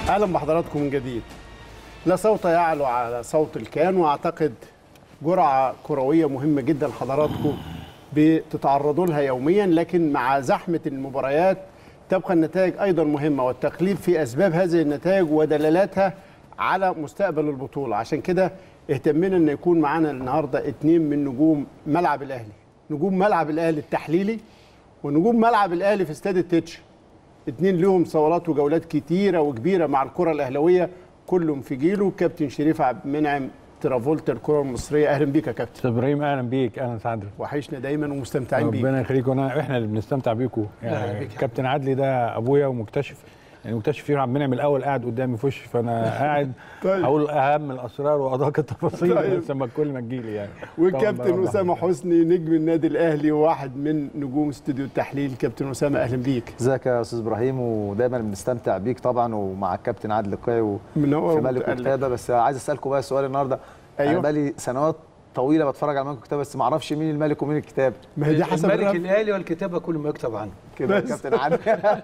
اهلا بحضراتكم من جديد لا صوت يعلو على صوت الكيان واعتقد جرعه كرويه مهمه جدا حضراتكم بتتعرضوا لها يوميا لكن مع زحمه المباريات تبقى النتائج ايضا مهمه والتقليب في اسباب هذه النتائج ودلالاتها على مستقبل البطوله عشان كده اهتمينا ان يكون معانا النهارده اثنين من نجوم ملعب الاهلي نجوم ملعب الاهلي التحليلي ونجوم ملعب الاهلي في استاد التتش اتنين لهم صولات وجولات كتيره وكبيره مع الكره الاهلاويه كلهم في جيله كابتن شريف عبد المنعم ترافولتا الكره المصريه اهلا بيك يا كابتن استاذ ابراهيم اهلا بيك اهلا سعد وحشنا دايما ومستمتعين بيك ربنا يخليك وانا احنا اللي بنستمتع بيكم يعني كابتن عدلي ده ابويا ومكتشف يعني مكتشف فيه عبد المنعم الاول قاعد قدامي في وشي فانا قاعد طيب. هقول اهم الاسرار وادق التفاصيل طيب. بس لما كل ما تجيلي يعني والكابتن طبعاً اسامه برحب حسني نجم النادي الاهلي وواحد من نجوم استوديو التحليل كابتن اسامه اهلا بيك ازيك يا استاذ ابراهيم ودايما بنستمتع بيك طبعا ومع الكابتن عادل القيعي و- منور في ملك ومتألق. وكتابه بس عايز اسالكم بقى سؤال النهارده أيوه. انا بقالي سنوات طويله بتفرج على ملك وكتابه بس ما اعرفش مين الملك ومين الكتاب ما هي دي حسب الملك الرف. الاهلي والكتابه كل ما يكتب عنه كده يا بس. كابتن عادل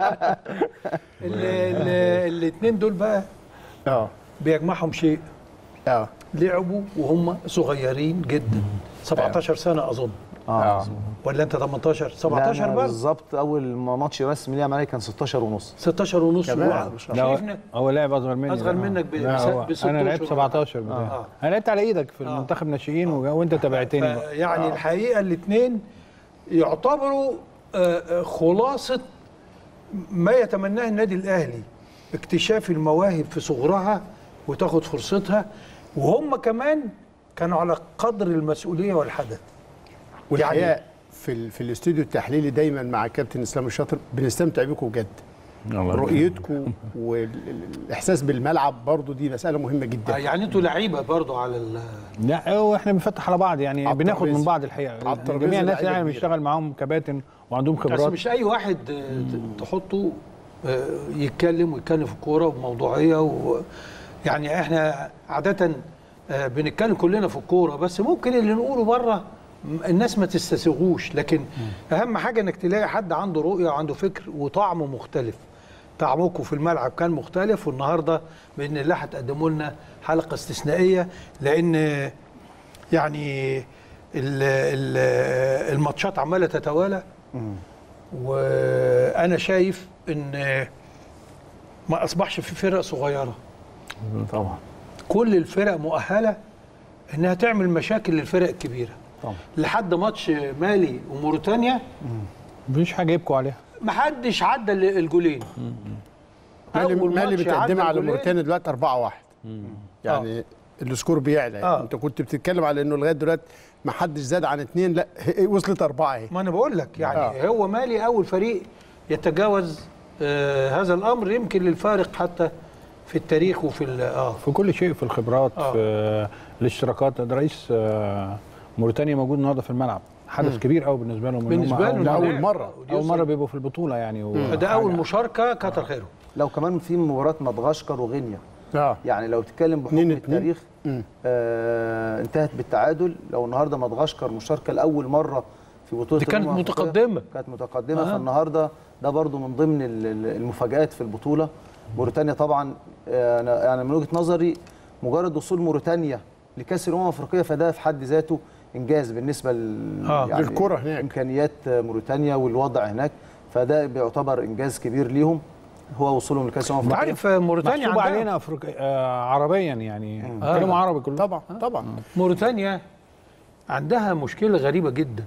الاثنين دول بقى اه بيجمعهم شيء اه لعبوا وهم صغيرين جدا 17 سنه اظن اه ولا انت 18 لا، 17 أنا بقى بالظبط اول ما ماتش رسمي ليه عمليا كان 16 ونص 16 ونص كمان، وقع. ما شاء لا، هو- شايفنا هو لاعب اصغر مني أصغر لا. منك ب- لا، بس- هو بست انا لعبت أشهر. 17 بتاعي. آه. انا لعبت على ايدك في المنتخب ناشئين و- وانت تابعتني بقى يعني الحقيقه الاثنين يعتبروا آه، آه، خلاصه ما يتمناه النادي الاهلي اكتشاف المواهب في صغرها وتاخد فرصتها وهم كمان كانوا على قدر المسؤوليه والحدث والحقيقه في ال... في الاستوديو التحليلي دايما مع كابتن اسلام الشاطر بنستمتع بيكم بجد الله رؤيتكم والاحساس بالملعب برضو دي مساله مهمه آه، جدا يعني انتوا لعيبه برضو على ال- لا هو احنا بنفتح على بعض يعني على بناخد الترابيزة. من بعض الحقيقه على الترابيزة جميع الناس لعيبة يعني كبيرة. بنشتغل معاهم كباتن وعندهم بس خبرات مش اي واحد آه، ت- تحطه آه، يتكلم ويتكلم في الكوره بموضوعيه و يعني احنا عاده آه، بنتكلم كلنا في الكوره بس ممكن اللي نقوله بره م- الناس ما تستسيغوش لكن اهم حاجه انك تلاقي حد عنده رؤيه وعنده فكر وطعمه مختلف طعمكم في الملعب كان مختلف والنهارده باذن الله هتقدموا لنا حلقه استثنائيه لان يعني ال- ال- الماتشات عماله تتوالى وانا شايف ان ما اصبحش في فرق صغيره طبعا كل الفرق مؤهله انها تعمل مشاكل للفرق الكبيره طبعا. لحد ماتش مالي وموريتانيا مفيش حاجه يبكوا عليها ما حدش عدى ال- الجولين مالي أول مالي ماتش عدى بتقدمها على الجولين. موريتانيا دلوقتي 4 1 يعني السكور بيعلى يعني آه. انت كنت بتتكلم على انه لغايه دلوقتي ما حدش زاد عن اثنين لا هي- وصلت اربعه اهي ما انا بقول لك يعني آه. هو مالي اول فريق يتجاوز آه هذا الامر يمكن للفارق حتى في التاريخ وفي ال- اه في كل شيء في الخبرات آه. في الاشتراكات ده رئيس آه، موريتانيا موجود النهارده في الملعب حدث كبير قوي بالنسبه لهم إن بالنسبه هم له أول إنه مرة- أول لعب. مرة. ودي اول مره يوصل- بيبقوا في البطوله يعني و- ده اول حاجة- مشاركه كتر خيره لو كمان في مباراه مدغشقر وغينيا اه يعني لو تتكلم بحكم اتنين اتنين. التاريخ مم. آه انتهت بالتعادل لو النهارده مدغشقر مشاركه لاول مره في بطوله دي كانت الأمم الأفريقية، متقدمة. كانت متقدمه آه. آه. فالنهارده ده برضو من ضمن ال- ال- المفاجات في البطوله موريتانيا طبعا آه، انا يعني من وجهه نظري مجرد وصول موريتانيا لكاس الامم الافريقيه فده في حد ذاته انجاز بالنسبه ل آه، للكرة هناك. امكانيات موريتانيا والوضع هناك فده بيعتبر انجاز كبير ليهم هو وصولهم لكاس الامم انت الافريقيه عارف آه، موريتانيا محسوب عندها علينا افريقيا آه عربيا يعني كلمه عربي كلهم طبعا طبعا موريتانيا عندها مشكله غريبه جدا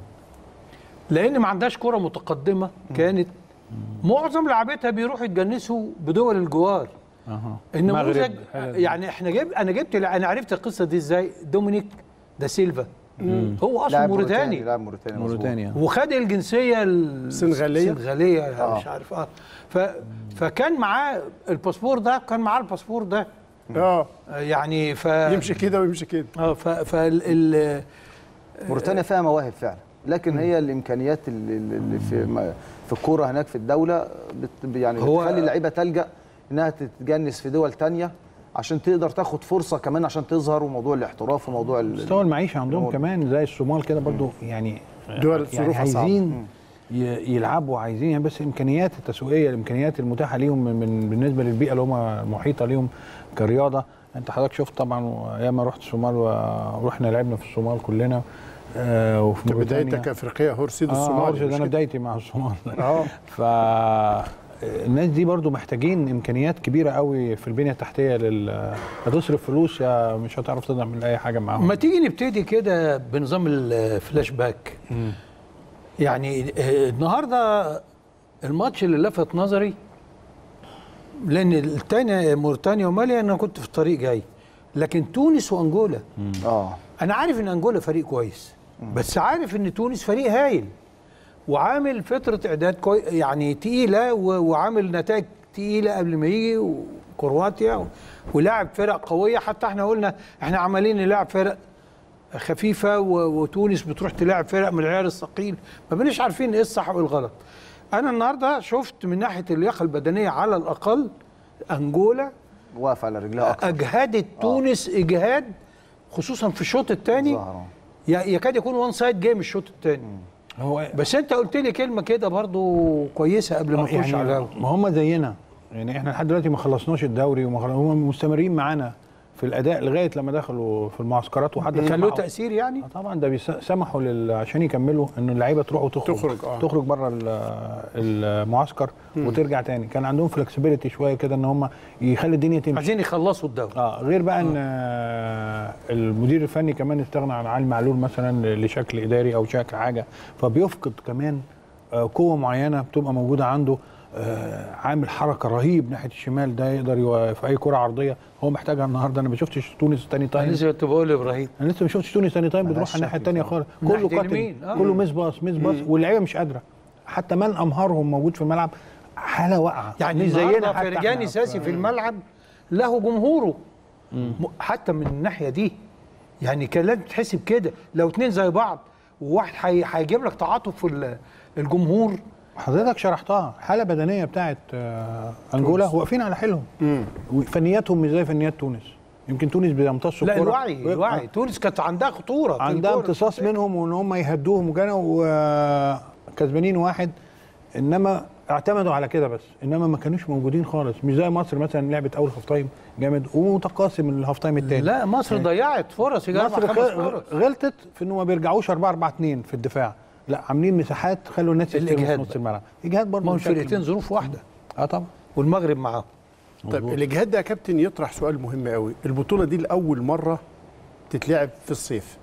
لان ما عندهاش كره متقدمه كانت معظم لعبتها بيروحوا يتجنسوا بدول الجوار اها النموذج مغرب، حاجة- يعني احنا جيب انا جبت انا عرفت القصه دي ازاي دومينيك دا سيلفا هو اصلا لاعب موريتاني لاعب موريتاني مظبوط. موريتانيا وخد الجنسيه ال- السنغالية؟ السنغاليه آه. مش عارف اه ف فكان معاه الباسبور ده كان معاه الباسبور ده اه آه، يعني ف يمشي كده ويمشي كده اه ف فال ال- موريتانيا فيها مواهب فعلا لكن هي الامكانيات اللي اللي في م- في الكوره هناك في الدوله بت يعني هو- بتخلي اللعيبه تلجا انها تتجنس في دول تانية عشان تقدر تاخد فرصه كمان عشان تظهر وموضوع الاحتراف وموضوع ال- مستوى المعيشه عندهم هو- كمان زي الصومال كده برضو يعني دول يعني ظروفها صعبة. عايزين ي- يلعبوا عايزين يعني بس الامكانيات التسويقيه الامكانيات المتاحه ليهم من, من بالنسبه للبيئه اللي هم المحيطه ليهم كرياضه انت حضرتك شفت طبعا ايام ما رحت الصومال ورحنا لعبنا في الصومال كلنا آه وفي موريتانيا. بدايتك افريقيه هورسيد اه الصومال أرشد مش انا كده؟ بدايتي مع الصومال اه ف الناس دي برضو محتاجين امكانيات كبيره قوي في البنيه التحتيه لل هتصرف فلوس يا مش هتعرف تعمل اي حاجه معاهم ما تيجي نبتدي كده بنظام الفلاش باك يعني آه، النهارده الماتش اللي لفت نظري لان الثاني موريتانيا ومالي انا كنت في الطريق جاي لكن تونس وانجولا اه انا عارف ان انجولا فريق كويس بس عارف ان تونس فريق هايل وعامل فتره اعداد كوي يعني تقيله و- وعامل نتائج تقيله قبل ما يجي وكرواتيا و- ولاعب فرق قويه حتى احنا قلنا احنا عمالين نلعب فرق خفيفه و- وتونس بتروح تلعب فرق من العيار الثقيل ما بناش عارفين ايه الصح وايه الغلط انا النهارده شفت من ناحيه اللياقه البدنيه على الاقل انجولا واقف على رجلها اكتر اجهدت تونس اجهاد خصوصا في الشوط الثاني ظهر يكاد يكون وان سايد جيم الشوط الثاني هو بس انت قلت لي كلمه كده برضو كويسه قبل ما نخش يعني على الهوا. ما هم زينا يعني احنا لحد دلوقتي ما خلصناش الدوري وما خلص... هم مستمرين معانا في الاداء لغايه لما دخلوا في المعسكرات وحد كان له سمحوا- تاثير يعني آه طبعا ده بيس- سمحوا لل... عشان يكملوا ان اللعيبه تروح وتخرج تخرج، آه. تخرج بره ال- المعسكر وترجع تاني كان عندهم فلكسبيليتي شويه كده ان هم يخلي الدنيا تمشي عايزين يخلصوا الدوري اه غير بقى ان آه المدير الفني كمان استغنى عن علي معلول مثلا لشكل اداري او شكل حاجه فبيفقد كمان آه قوه معينه بتبقى موجوده عنده آه عامل حركه رهيب ناحيه الشمال ده يقدر يو- في اي كره عرضيه هو محتاجها النهارده انا ما شفتش تونس تاني انا تايم لسه كنت بقول لابراهيم انا لسه ما شفتش تونس تاني تايم ملهاش بتروح على الناحيه شكل الثانيه طبعا. خالص كله ناحية كاتنج اليمين، آه. كله ميس باص ميس باص واللعيبه مش قادره حتى من امهرهم موجود في الملعب حاله واقعه يعني مش زينا زينا حتى فرجاني احنا ساسي في الملعب له جمهوره م- حتى من الناحيه دي يعني كان لازم تحسب كده لو اتنين زي بعض وواحد هي- هيجيب لك تعاطف في ال- الجمهور حضرتك شرحتها حاله بدنيه بتاعت آه، انجولا واقفين على حيلهم وفنياتهم مش زي فنيات تونس يمكن تونس بيمتصوا لا الكرة. الوعي الوعي تونس كانت عندها خطوره في عندها الكورة. امتصاص منهم وان هم يهدوهم وكانوا آه، كسبانين واحد انما اعتمدوا على كده بس انما ما كانوش موجودين خالص مش زي مصر مثلا لعبت اول هاف تايم جامد ومتقاسم الهاف تايم الثاني لا مصر ضيعت فرص يا مصر جماعه خمس غ- فرص غلطت في انه ما بيرجعوش 4 4 2 في الدفاع لا عاملين مساحات خلوا الناس يستلموا في الإجهاد نص بقى. الملعب اجهاد برضه ما هو بشكل- الفرقتين ظروف واحده اه طبعا والمغرب معاهم طيب الاجهاد ده يا كابتن يطرح سؤال مهم قوي البطوله دي لاول مره تتلعب في الصيف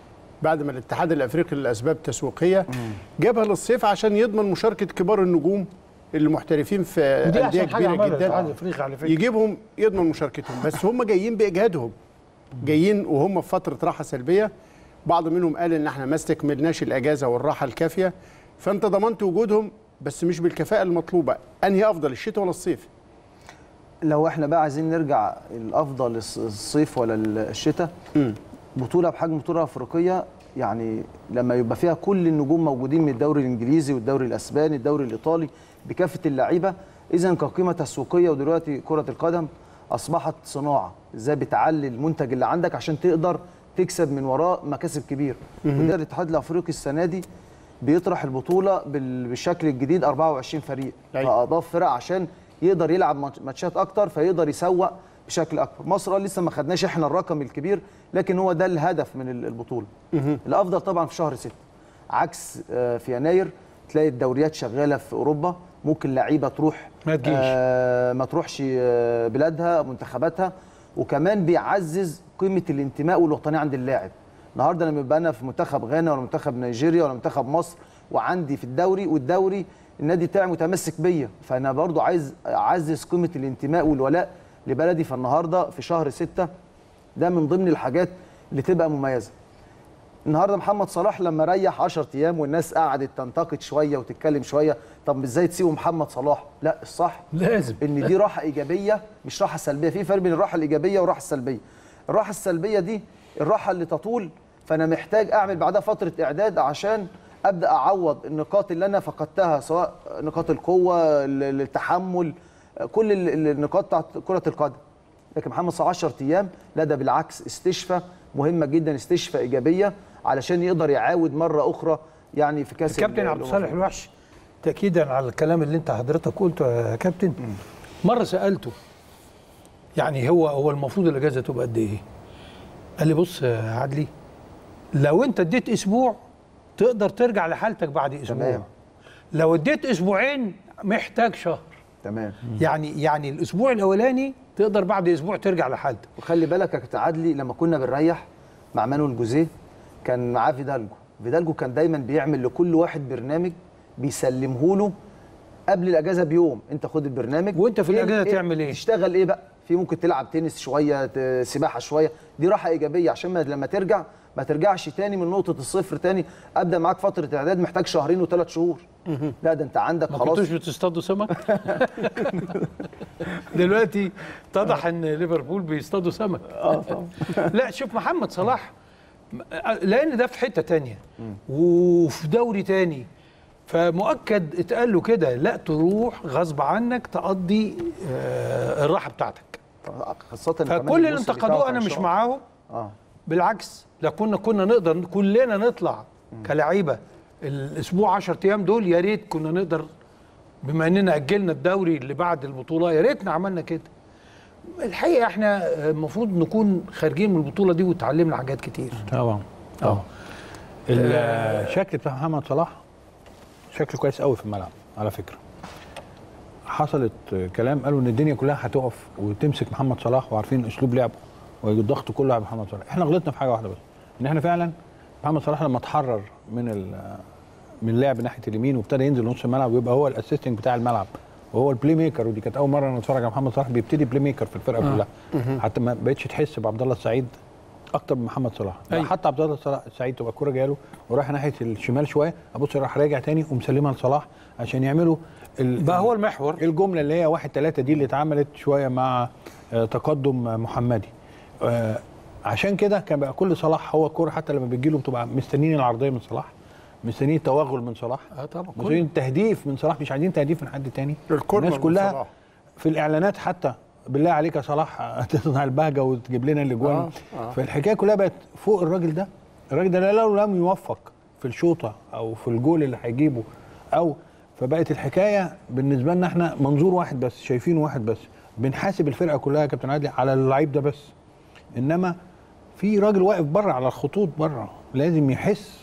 بعد ما الاتحاد الافريقي لاسباب تسويقيه جابها للصيف عشان يضمن مشاركه كبار النجوم اللي محترفين في ودي انديه احسن حاجه كبيره عملها الاتحاد جدا الافريقي على فكره يجيبهم يضمن مشاركتهم بس هم جايين باجهادهم جايين وهم في فتره راحه سلبيه بعض منهم قال ان احنا ما استكملناش الاجازه والراحه الكافيه فانت ضمنت وجودهم بس مش بالكفاءه المطلوبه انهي افضل الشتاء ولا الصيف لو احنا بقى عايزين نرجع الافضل الص- الصيف ولا الشتاء مم. بطوله بحجم بطوله افريقيه يعني لما يبقى فيها كل النجوم موجودين من الدوري الانجليزي والدوري الاسباني الدوري الايطالي بكافه اللعيبه اذا كقيمه تسويقيه ودلوقتي كره القدم اصبحت صناعه ازاي بتعلي المنتج اللي عندك عشان تقدر تكسب من وراه مكاسب كبيره وده الاتحاد الافريقي السنه دي بيطرح البطوله بال- بالشكل الجديد 24 فريق أيوة. فاضاف فرق عشان يقدر يلعب ماتش- ماتشات اكتر فيقدر يسوق بشكل اكبر مصر آه لسه ما خدناش احنا الرقم الكبير لكن هو ده الهدف من ال- البطوله الافضل طبعا في شهر 6 عكس آه، في يناير تلاقي الدوريات شغاله في اوروبا ممكن لعيبه تروح ما تجيش. آه ما تروحش آه، بلادها منتخباتها وكمان بيعزز قيمه الانتماء والوطنيه عند اللاعب النهارده لما يبقى انا في منتخب غانا ولا منتخب نيجيريا ولا منتخب مصر وعندي في الدوري والدوري النادي بتاعي متمسك بيا فانا برضو عايز اعزز قيمه الانتماء والولاء لبلدي فالنهارده في شهر ستة ده من ضمن الحاجات اللي تبقى مميزه النهارده محمد صلاح لما ريح 10 ايام والناس قعدت تنتقد شويه وتتكلم شويه طب ازاي تسيبوا محمد صلاح لا الصح لازم ان دي راحه ايجابيه مش راحه سلبيه في فرق بين الراحه الايجابيه والراحه السلبيه الراحه السلبيه دي الراحه اللي تطول فانا محتاج اعمل بعدها فتره اعداد عشان ابدا اعوض النقاط اللي انا فقدتها سواء نقاط القوه ال- التحمل كل ال- ال- النقاط بتاعت كره القدم لكن محمد صلاح 10 ايام لا ده بالعكس استشفاء مهمه جدا استشفاء ايجابيه علشان يقدر يعاود مره اخرى يعني في كاس كابتن ال- عبد الأمم الصالح الوحش تاكيدا على الكلام اللي انت حضرتك قلته يا كابتن مره سالته يعني هو هو المفروض الاجازه تبقى قد ايه؟ قال لي بص يا عدلي لو انت اديت اسبوع تقدر ترجع لحالتك بعد اسبوع تمام. لو اديت اسبوعين محتاج شهر تمام يعني يعني الاسبوع الاولاني تقدر بعد اسبوع ترجع لحالتك وخلي بالك يا كابتن عدلي لما كنا بنريح مع مانويل جوزيه كان معاه فيدالجو فيدالجو كان دايما بيعمل لكل واحد برنامج بيسلمه له قبل الاجازه بيوم انت خد البرنامج وأنت في الأجازة تعمل إيه؟ تشتغل ايه بقى في ممكن تلعب تنس شويه ت- سباحه شويه دي راحه ايجابيه عشان ما لما ترجع ما ترجعش تاني من نقطه الصفر تاني ابدا معاك فتره اعداد محتاج شهرين وثلاث شهور لا ده انت عندك ما خلاص كنتوش بتصطادوا سمك دلوقتي اتضح ان ليفربول بيصطادوا سمك اه طبعا لا شوف محمد صلاح لان ده في حته تانية وفي دوري تاني فمؤكد اتقال له كده لا تروح غصب عنك تقضي آه، الراحه بتاعتك خاصه كمان فكل اللي الموسم انتقدوه بتاعه انا كان مش شهر. معاهم اه بالعكس لو كنا كنا نقدر كلنا نطلع كلاعيبه الاسبوع 10 ايام دول يا ريت كنا نقدر بما اننا اجلنا الدوري اللي بعد البطوله يا ريتنا عملنا كده الحقيقه احنا المفروض نكون خارجين من البطوله دي وتعلمنا حاجات كتير طبعا طبعا الشكل بتاع محمد صلاح شكل كويس قوي في الملعب على فكره حصلت كلام قالوا ان الدنيا كلها هتقف وتمسك محمد صلاح وعارفين اسلوب لعبه والضغط كله على محمد صلاح احنا غلطنا في حاجه واحده بس ان احنا فعلا محمد صلاح لما اتحرر من ال- من اللعب ناحيه اليمين وابتدى ينزل نص الملعب ويبقى هو الاسيستنج بتاع الملعب وهو البلاي ميكر ودي كانت اول مره نتفرج على محمد صلاح بيبتدي بلاي ميكر في الفرقه كلها حتى ما بقتش تحس بعبد الله السعيد اكتر من محمد صلاح أيوة. حتى عبد الله صلاح- السعيد تبقى الكوره جايه له ورايح ناحيه الشمال شويه ابص راح راجع تاني ومسلمها لصلاح عشان يعملوا ال- بقى هو المحور الجمله اللي هي واحد ثلاثة دي اللي اتعملت شويه مع آه، تقدم آه، محمدي آه، عشان كده كان بقى كل صلاح هو الكوره حتى لما بتجي له بتبقى مستنيين العرضيه من صلاح مستنيين التوغل من صلاح اه طبعا مستنيين التهديف من صلاح مش عايزين تهديف من حد تاني الكورنر الناس من كلها صلاح. في الاعلانات حتى بالله عليك يا صلاح تصنع البهجه وتجيب لنا الاجوان آه، آه. فالحكايه كلها بقت فوق الراجل ده الراجل ده لو لم يوفق في الشوطه او في الجول اللي هيجيبه او فبقت الحكايه بالنسبه لنا احنا منظور واحد بس شايفينه واحد بس بنحاسب الفرقه كلها يا كابتن عادل على اللعيب ده بس انما في راجل واقف بره على الخطوط بره لازم يحس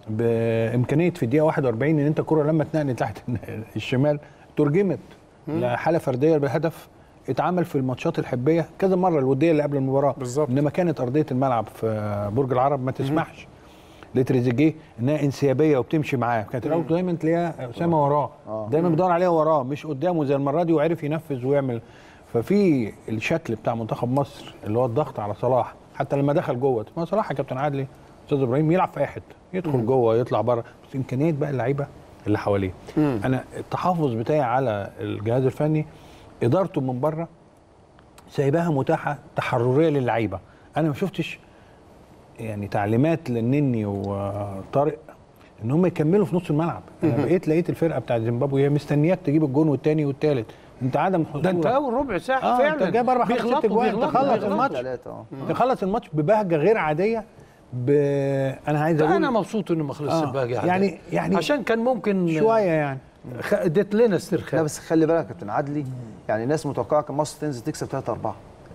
بامكانيه في الدقيقه 41 ان انت الكره لما اتنقلت تحت الشمال ترجمت لحاله فرديه بهدف اتعمل في الماتشات الحبيه كذا مره الوديه اللي قبل المباراه بالظبط. انما كانت ارضيه الملعب في برج العرب ما تسمحش لتريزيجيه انها انسيابيه وبتمشي معاه كانت الاول دايما تلاقيها اسامه وراه دايما بيدور عليها وراه مش قدامه زي المره دي وعرف ينفذ ويعمل ففي الشكل بتاع منتخب مصر اللي هو الضغط على صلاح حتى لما دخل جوه ما صلاح يا كابتن عادلي استاذ ابراهيم يلعب في اي حته يدخل جوه يطلع بره بس امكانيات بقى اللعيبه اللي حواليه انا التحفظ بتاعي على الجهاز الفني ادارته من بره سايباها متاحه تحرريه للعيبه انا ما شفتش يعني تعليمات للنني وطارق ان هم يكملوا في نص الملعب انا بقيت لقيت الفرقه بتاعت زيمبابوي هي مستنياك تجيب الجون والثاني والثالث انت عدم حضور ده انت اول ربع ساعه اه فعلا انت جايب اربع خمس ست بيغلطوا- اجوان بيغلطوا- تخلص بيغلطوا. الماتش ثلاثة اه تخلص الماتش ببهجه غير عاديه ب... انا عايز اقول انا مبسوط انه ما خلصش آه، الباقي يعني- يعني عشان كان ممكن شويه يعني خ- اديت لنا لا استرخاء بس خلي بالك يا كابتن عدلي يعني الناس متوقعه كان مصر تنزل تكسب 3 4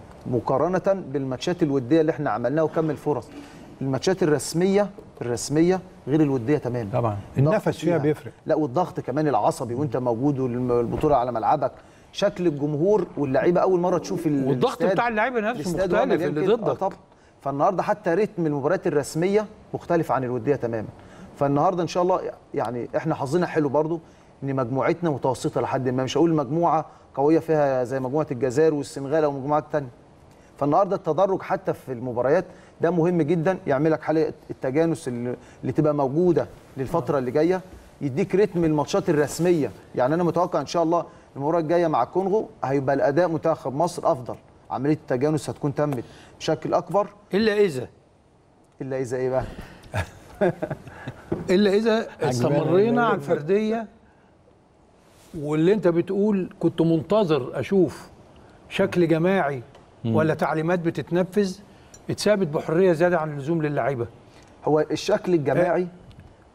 مقارنه بالماتشات الوديه اللي احنا عملناها وكمل فرص الماتشات الرسميه الرسميه غير الوديه تماما طبعا الضغط النفس فيها بيفرق لا والضغط كمان العصبي وانت موجود والبطوله على ملعبك شكل الجمهور واللعيبه اول مره تشوف ال- والضغط الاستاد. بتاع اللعيبه نفسه الاستاد وهو مختلف مليان اللي كده. ضدك آه طبعا فالنهارده حتى رتم المباريات الرسميه مختلف عن الوديه تماما فالنهارده ان شاء الله يعني احنا حظنا حلو برضو ان مجموعتنا متوسطه لحد ما مش هقول مجموعه قويه فيها زي مجموعه الجزائر والسنغال او مجموعات تانية فالنهارده التدرج حتى في المباريات ده مهم جدا يعمل لك حاله التجانس اللي, اللي تبقى موجوده للفتره اللي جايه يديك رتم الماتشات الرسميه يعني انا متوقع ان شاء الله المباراه الجايه مع الكونغو هيبقى الاداء منتخب مصر افضل عمليه التجانس هتكون تمت بشكل اكبر الا اذا الا اذا ايه بقى الا اذا استمرينا على الفرديه واللي انت بتقول كنت منتظر اشوف شكل جماعي ولا تعليمات بتتنفذ اتثابت بحريه زياده عن اللزوم للعيبه هو الشكل الجماعي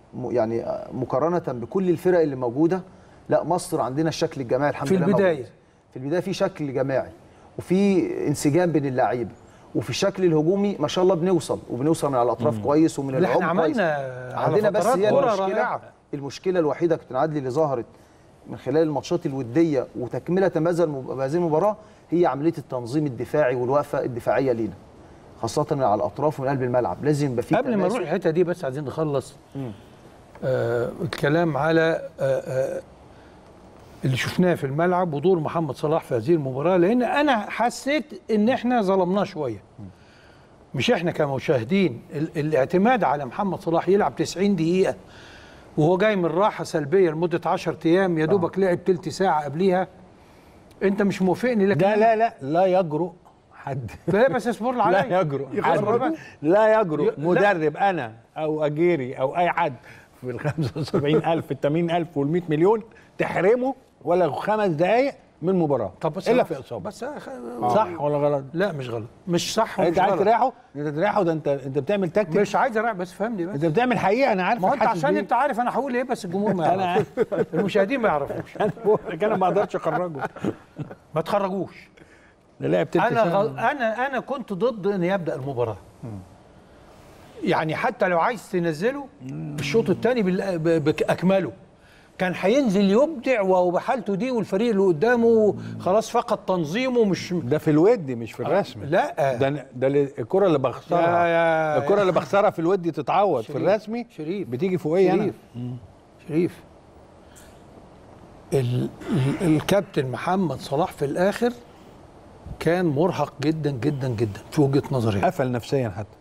م- يعني آه، مقارنه بكل الفرق اللي موجوده لا مصر عندنا الشكل الجماعي الحمد في لله البداية. موجود. في البدايه في شكل جماعي وفي انسجام بين اللعيبه وفي الشكل الهجومي ما شاء الله بنوصل وبنوصل من على الاطراف كويس ومن لا، احنا العمق كويس. عملنا على عندنا بس فترات هي كرة المشكله رائعة. المشكله الوحيده يا كابتن عدلي اللي ظهرت من خلال الماتشات الوديه وتكمله بهذا المب- بهذه المباراه هي عمليه التنظيم الدفاعي والوقفه الدفاعيه لينا خاصه من على الاطراف ومن قلب الملعب لازم يبقى في قبل ما تماسك. نروح الحته دي بس عايزين نخلص آه الكلام على آه آه اللي شفناه في الملعب ودور محمد صلاح في هذه المباراه لان انا حسيت ان احنا ظلمناه شويه مش احنا كمشاهدين ال الاعتماد على محمد صلاح يلعب 90 دقيقه وهو جاي من راحه سلبيه لمده 10 ايام يا دوبك لعب تلت ساعه قبليها انت مش موافقني لكن ده لا لا لا يجرؤ حد لا بس اصبر لي عليا لا يجرؤ يخرجوا. حد لا يجرؤ لا. مدرب انا او اجيري او اي حد في ال 75000 ال 80000 وال 100 مليون تحرمه ولا خمس دقائق من مباراه طب بس الا أنا- في اصابه بس أخ... صح ولا غلط؟ لا مش غلط مش صح انت ومش عايز غلط تريحه؟ انت تريحه ده انت انت بتعمل تكتيك مش عايز اريح بس فهمني بس انت بتعمل حقيقه انا عارف ما هو انت عشان انت عارف انا هقول ايه بس الجمهور ما أنا يعرفش المشاهدين ما يعرفوش انا ما اقدرش اخرجه ما تخرجوش ده لعب تلت انا ساعة. غل... انا انا كنت ضد ان يبدا المباراه يعني حتى لو عايز تنزله الشوط الثاني بال... ب- باكمله كان هينزل يبدع وهو بحالته دي والفريق اللي قدامه خلاص فقد تنظيمه مش ده في الود مش في الرسم لا ده ده اللي- الكره اللي بخسرها يا- يا- الكره اللي بخسرها في الودي تتعوض في شريف، الرسمي شريف، بتيجي فوقيه انا شريف شريف ال... ال... الكابتن محمد صلاح في الاخر كان مرهق جدا جدا جدا في وجهه نظري قفل نفسيا حتى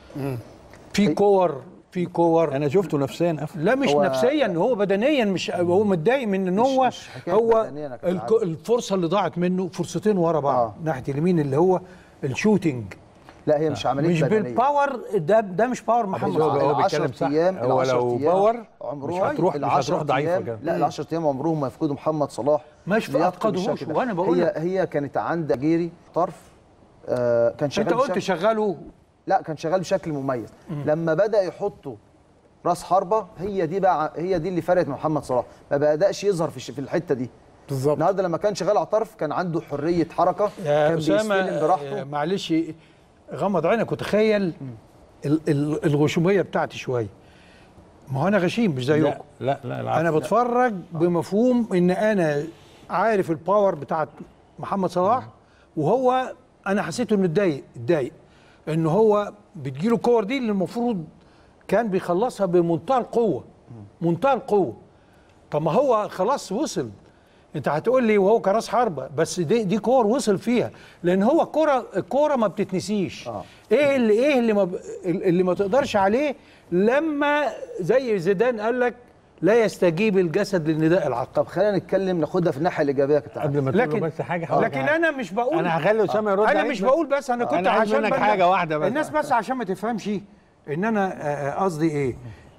في كور في كور انا شفته نفسيا قفل لا مش هو- نفسيا هو بدنيا مش هو متضايق من ان هو مش حكاية هو بدنيا أنا كنت الك- عارف. الفرصه اللي ضاعت منه فرصتين ورا بعض آه. ناحيه اليمين اللي هو الشوتينج لا هي مش عمليه مش بدنية. بالباور ده ده مش باور محمد هو- صلاح هو العشر بيتكلم صح. ايام هو العشر لو أيام باور عمره مش هتروح- مش العشر هتروح ضعيفة أيام كده. لا العشر ايام عمرهم ما يفقدوا محمد صلاح مش لياقته أفقدهوش، بالشكل ده. وأنا بقول هي لك. هي كانت عند جيري طرف آه كان شغال انت قلت بشكل- شغله لا كان شغال بشكل مميز لما بدا يحطوا راس حربه هي دي بقى هي دي اللي فرقت من محمد صلاح ما بداش يظهر في الش- في الحته دي بالظبط النهارده لما كان شغال على الطرف كان عنده حريه حركه يا كان بيستلم اسامه براحته آه، معلش غمض عينك وتخيل ال- ال- الغشوميه بتاعتي شويه ما هو انا غشيم مش زيكم لا لا لا العفو. انا بتفرج بمفهوم ان انا عارف الباور بتاعت محمد صلاح وهو انا حسيته انه اتضايق اتضايق ان هو بتجيله الكور دي اللي المفروض كان بيخلصها بمنتهى القوه منتهى القوه طب ما هو خلاص وصل انت هتقول لي وهو كراس حربه بس دي دي كور وصل فيها لان هو الكوره الكوره ما بتتنسيش آه. ايه اللي ايه اللي ما ب- اللي ما تقدرش عليه لما زي زيدان قال لك لا يستجيب الجسد للنداء العقل طب خلينا نتكلم ناخدها في الناحيه الايجابيه يا كابتن قبل ما لكن تقول بس حاجه هقول لك لكن حاجة. انا مش بقول انا هخلي اسامه يرد انا عليك مش بس. بقول بس انا كنت أنا عايز عشان منك بل- حاجة واحدة بس. الناس بس عشان ما تفهمش ان انا آه، آه، قصدي ايه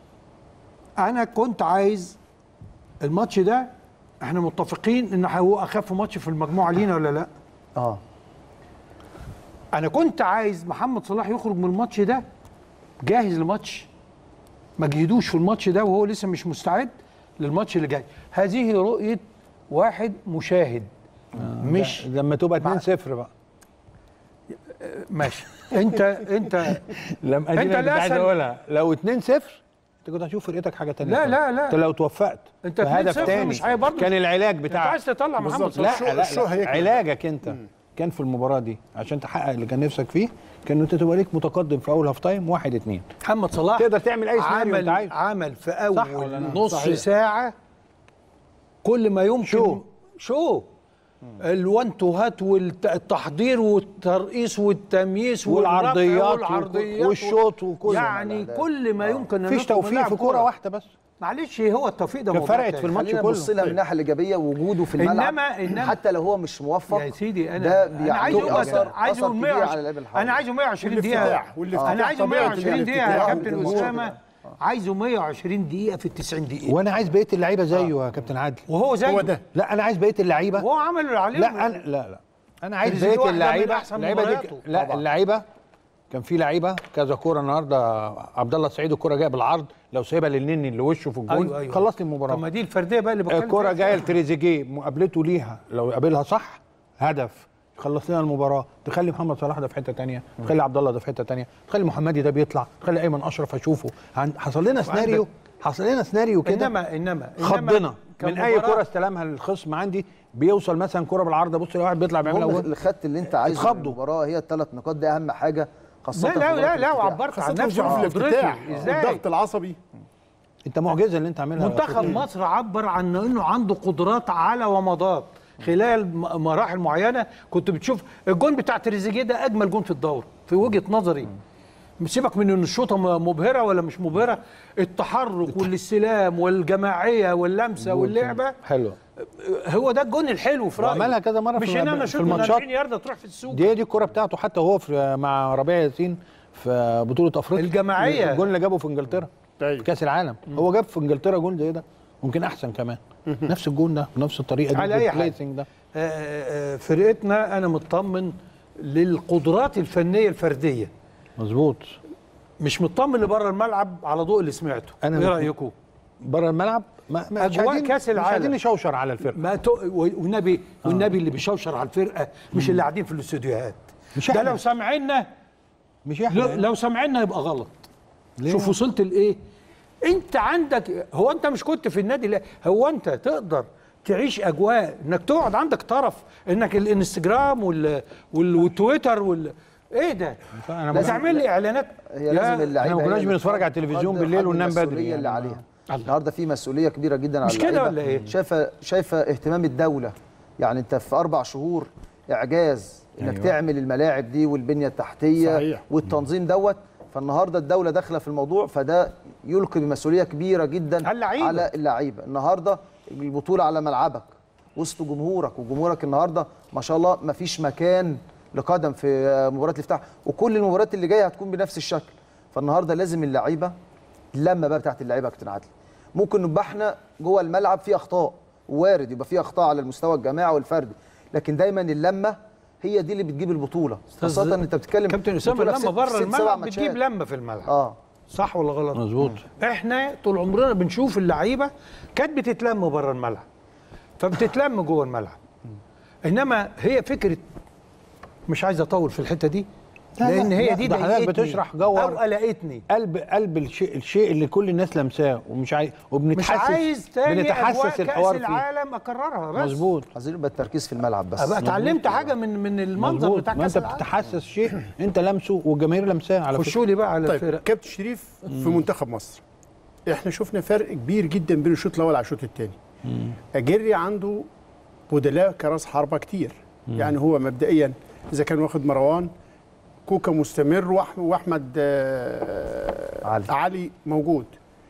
انا كنت عايز الماتش ده احنا متفقين ان هو اخف ماتش في المجموعه لينا ولا لا اه انا كنت عايز محمد صلاح يخرج من الماتش ده جاهز لماتش ما جهدوش في الماتش ده وهو لسه مش مستعد للماتش اللي جاي هذه رؤيه واحد مشاهد مش لما تبقى 2 0 بقى ماشي انت انت لما أنت انت لا عايز سل- اقولها لو 2 0 انت كنت هتشوف فرقتك حاجه ثانيه لا، لا، لا. انت لو توفقت أنت في هدف 2-0 تاني مش هي برضه- كان العلاج انت بتاعك عايز تطلع محمد بالظبط. صلاح لا لا, الشو لا. هيكمل. علاجك انت كان في المباراه دي عشان تحقق اللي كان نفسك فيه كان انت تبقى ليك متقدم في اول هاف تايم 1 2 محمد صلاح تقدر تعمل أي سيناريو عمل أنت عايزه. عمل في صح اول ولا لا؟ نص صحيح. ساعه كل ما يمكن شو. شو الوان تو هات والتحضير والترقيص والتمييز والعرضيات والرفع وك- والعرضيات والشوط وكل يعني كل ما يمكن ان مفيش نطلب توفيق لاعب في كوره واحده بس معلش هو التوفيق ده كان موضوع فرقت تاني. في الماتش خلينا كله. نبص لها من الناحيه الايجابيه وجوده في الملعب إنما- إنما- حتى لو هو مش موفق يا سيدي انا ده انا عايز بيعطيك يبقى اثر عايز اثر يقول كبير على 120 اللعيب الحالي انا عايزه 120 دقيقه والافتتاح والافتتاح انا عايزه طبيعة 120 دقيقه يا الافتتاح كابتن والجمهور. اسامه عايزه 120 دقيقه في ال 90 دقيقه وانا عايز بقيه اللعيبه زيه يا كابتن عادل وهو زي هو ده لا انا عايز بقيه اللعيبه وهو عمل اللي عليه لا انا لا لا انا عايز تريزيجيه بقيه واحدة من اللعيبه أحسن اللعيبه دي مبارياته. لا طبعاً. اللعيبه كان في لعيبه كذا كوره النهارده عبد الله السعيد الكوره جايه بالعرض لو سايبها للنني اللي وشه في الجون أيوة أيوة. خلص لي طب المباراه ما دي الفرديه بقى اللي بتكلم الكرة فيها. جايه لتريزيجيه مقابلته ليها لو قابلها صح هدف خلص لنا المباراه تخلي محمد صلاح ده في حته تانية تخلي عبد الله ده في حته تانية تخلي محمدي ده بيطلع تخلي ايمن اشرف اشوفه عن- حصل لنا سيناريو حصل لنا سيناريو كده انما انما إنما خضنا من اي كمباراة- كره استلمها الخصم عندي بيوصل مثلا كره بالعرض بص واحد بيطلع بيعملها هم جول اللي خدت اللي انت عايزه من اتخضوا. المباراه هي الثلاث نقاط دي اهم حاجه خاصه لا في لا مباراة لا لا الافتتاح. وعبرت عن خاصة نفسي في وقدرتي الافتتاح ازاي الضغط العصبي انت معجزه اللي انت عاملها يا منتخب أخوي. مصر عبر عن انه عنده قدرات على ومضات خلال م- مراحل معينه كنت بتشوف الجون بتاع تريزيجيه ده اجمل جون في الدوري في وجهه نظري سيبك من ان الشوطه م- مبهره ولا مش مبهره التحرك والاستلام والجماعيه واللمسه واللعبه حلو هو ده الجون الحلو في رايي وعملها كذا مرة مش في ان انا في اشوط من الماتشات. 40 يارده تروح في السوق دي هي دي الكره بتاعته حتى هو في مع ربيع ياسين في بطوله افريقيا الجماعية. الجون اللي جابه في انجلترا أيوة. في كاس العالم هو جاب في انجلترا جون زي ده ممكن احسن كمان نفس الجون ده بنفس الطريقه دي على أي حاجة. بالبلايسنج ده آه، آه، فرقتنا انا مطمن للقدرات الفنيه الفرديه مظبوط مش مطمن لبره الملعب على ضوء اللي سمعته أنا ايه مش- رايكم بره الملعب ما ما مش أجواء عايزين كأس مش العالم. عايزين نشوشر على الفرقه ما تو... والنبي والنبي اللي بيشوشر على الفرقه مش اللي قاعدين في الاستوديوهات مش ده إحنا. لو سامعيننا مش لو, احنا لو سامعيننا يبقى غلط ليه؟ شوف وصلت لايه انت عندك هو انت مش كنت في النادي لا هو انت تقدر تعيش اجواء انك تقعد عندك طرف انك الانستجرام وال... وال... والتويتر وال ايه ده أنا لا بقول- تعمل لي اعلانات هي يا- لازم اللعيبه إحنا ما كناش هي اللي بنتفرج على تقدر التلفزيون حد بالليل وننام بدري المسؤولية يعني. اللي عليها الله. النهارده في مسؤوليه كبيره جدا على مش كده اللعيبة. ولا إيه؟ شايفه شايفه اهتمام الدوله يعني انت في اربع شهور اعجاز انك أيوة. أيوة. تعمل الملاعب دي والبنيه التحتيه صحيح. والتنظيم دوت فالنهارده الدوله داخله في الموضوع فده يلقي بمسؤوليه كبيره جدا على اللعيبة. على اللعيبه النهارده البطوله على ملعبك وسط جمهورك وجمهورك النهارده ما شاء الله ما فيش مكان لقدم في مباراه الافتتاح وكل المباريات اللي جايه هتكون بنفس الشكل فالنهارده لازم اللعيبه اللمه بقى بتاعت اللعيبه يا كابتن عادل ممكن نبقى احنا جوه الملعب في اخطاء وارد يبقى في اخطاء على المستوى الجماعي والفردي لكن دايما اللمه هي دي اللي بتجيب البطوله خاصه ان انت بتتكلم كابتن اسامه بطولة في لما ست- بره ست سبع الملعب ماتشات. بتجيب لمه في الملعب اه صح ولا غلط مظبوط احنا طول عمرنا بنشوف اللعيبه كانت بتتلم بره الملعب فبتتلم جوه الملعب انما هي فكره مش عايز اطول في الحته دي لا، لا، لان هي لا، دي ده حضرتك ضايقتني بتشرح جوهر. او قلقتني قلب قلب الشيء الشيء اللي كل الناس لمساه ومش عايز مش وبنتحسس عايز تاني اجواء بنتحسس كاس الحوار فيه العالم اكررها بس مظبوط عايزين يبقى التركيز في الملعب بس ابقى اتعلمت حاجه من من المنظر مظبوط بتاع ما كاس انت العالم بتتحسس شيء انت لمسه والجماهير لمساه على فكره خشوا لي بقى على طيب الفرق كابتن شريف في منتخب مصر احنا شفنا فرق كبير جدا بين الشوط الاول على الشوط الثاني اجري عنده بدلاء كراس حربه كتير يعني هو مبدئيا اذا كان واخد مروان كوكا مستمر وأح- واحمد آه، علي. علي موجود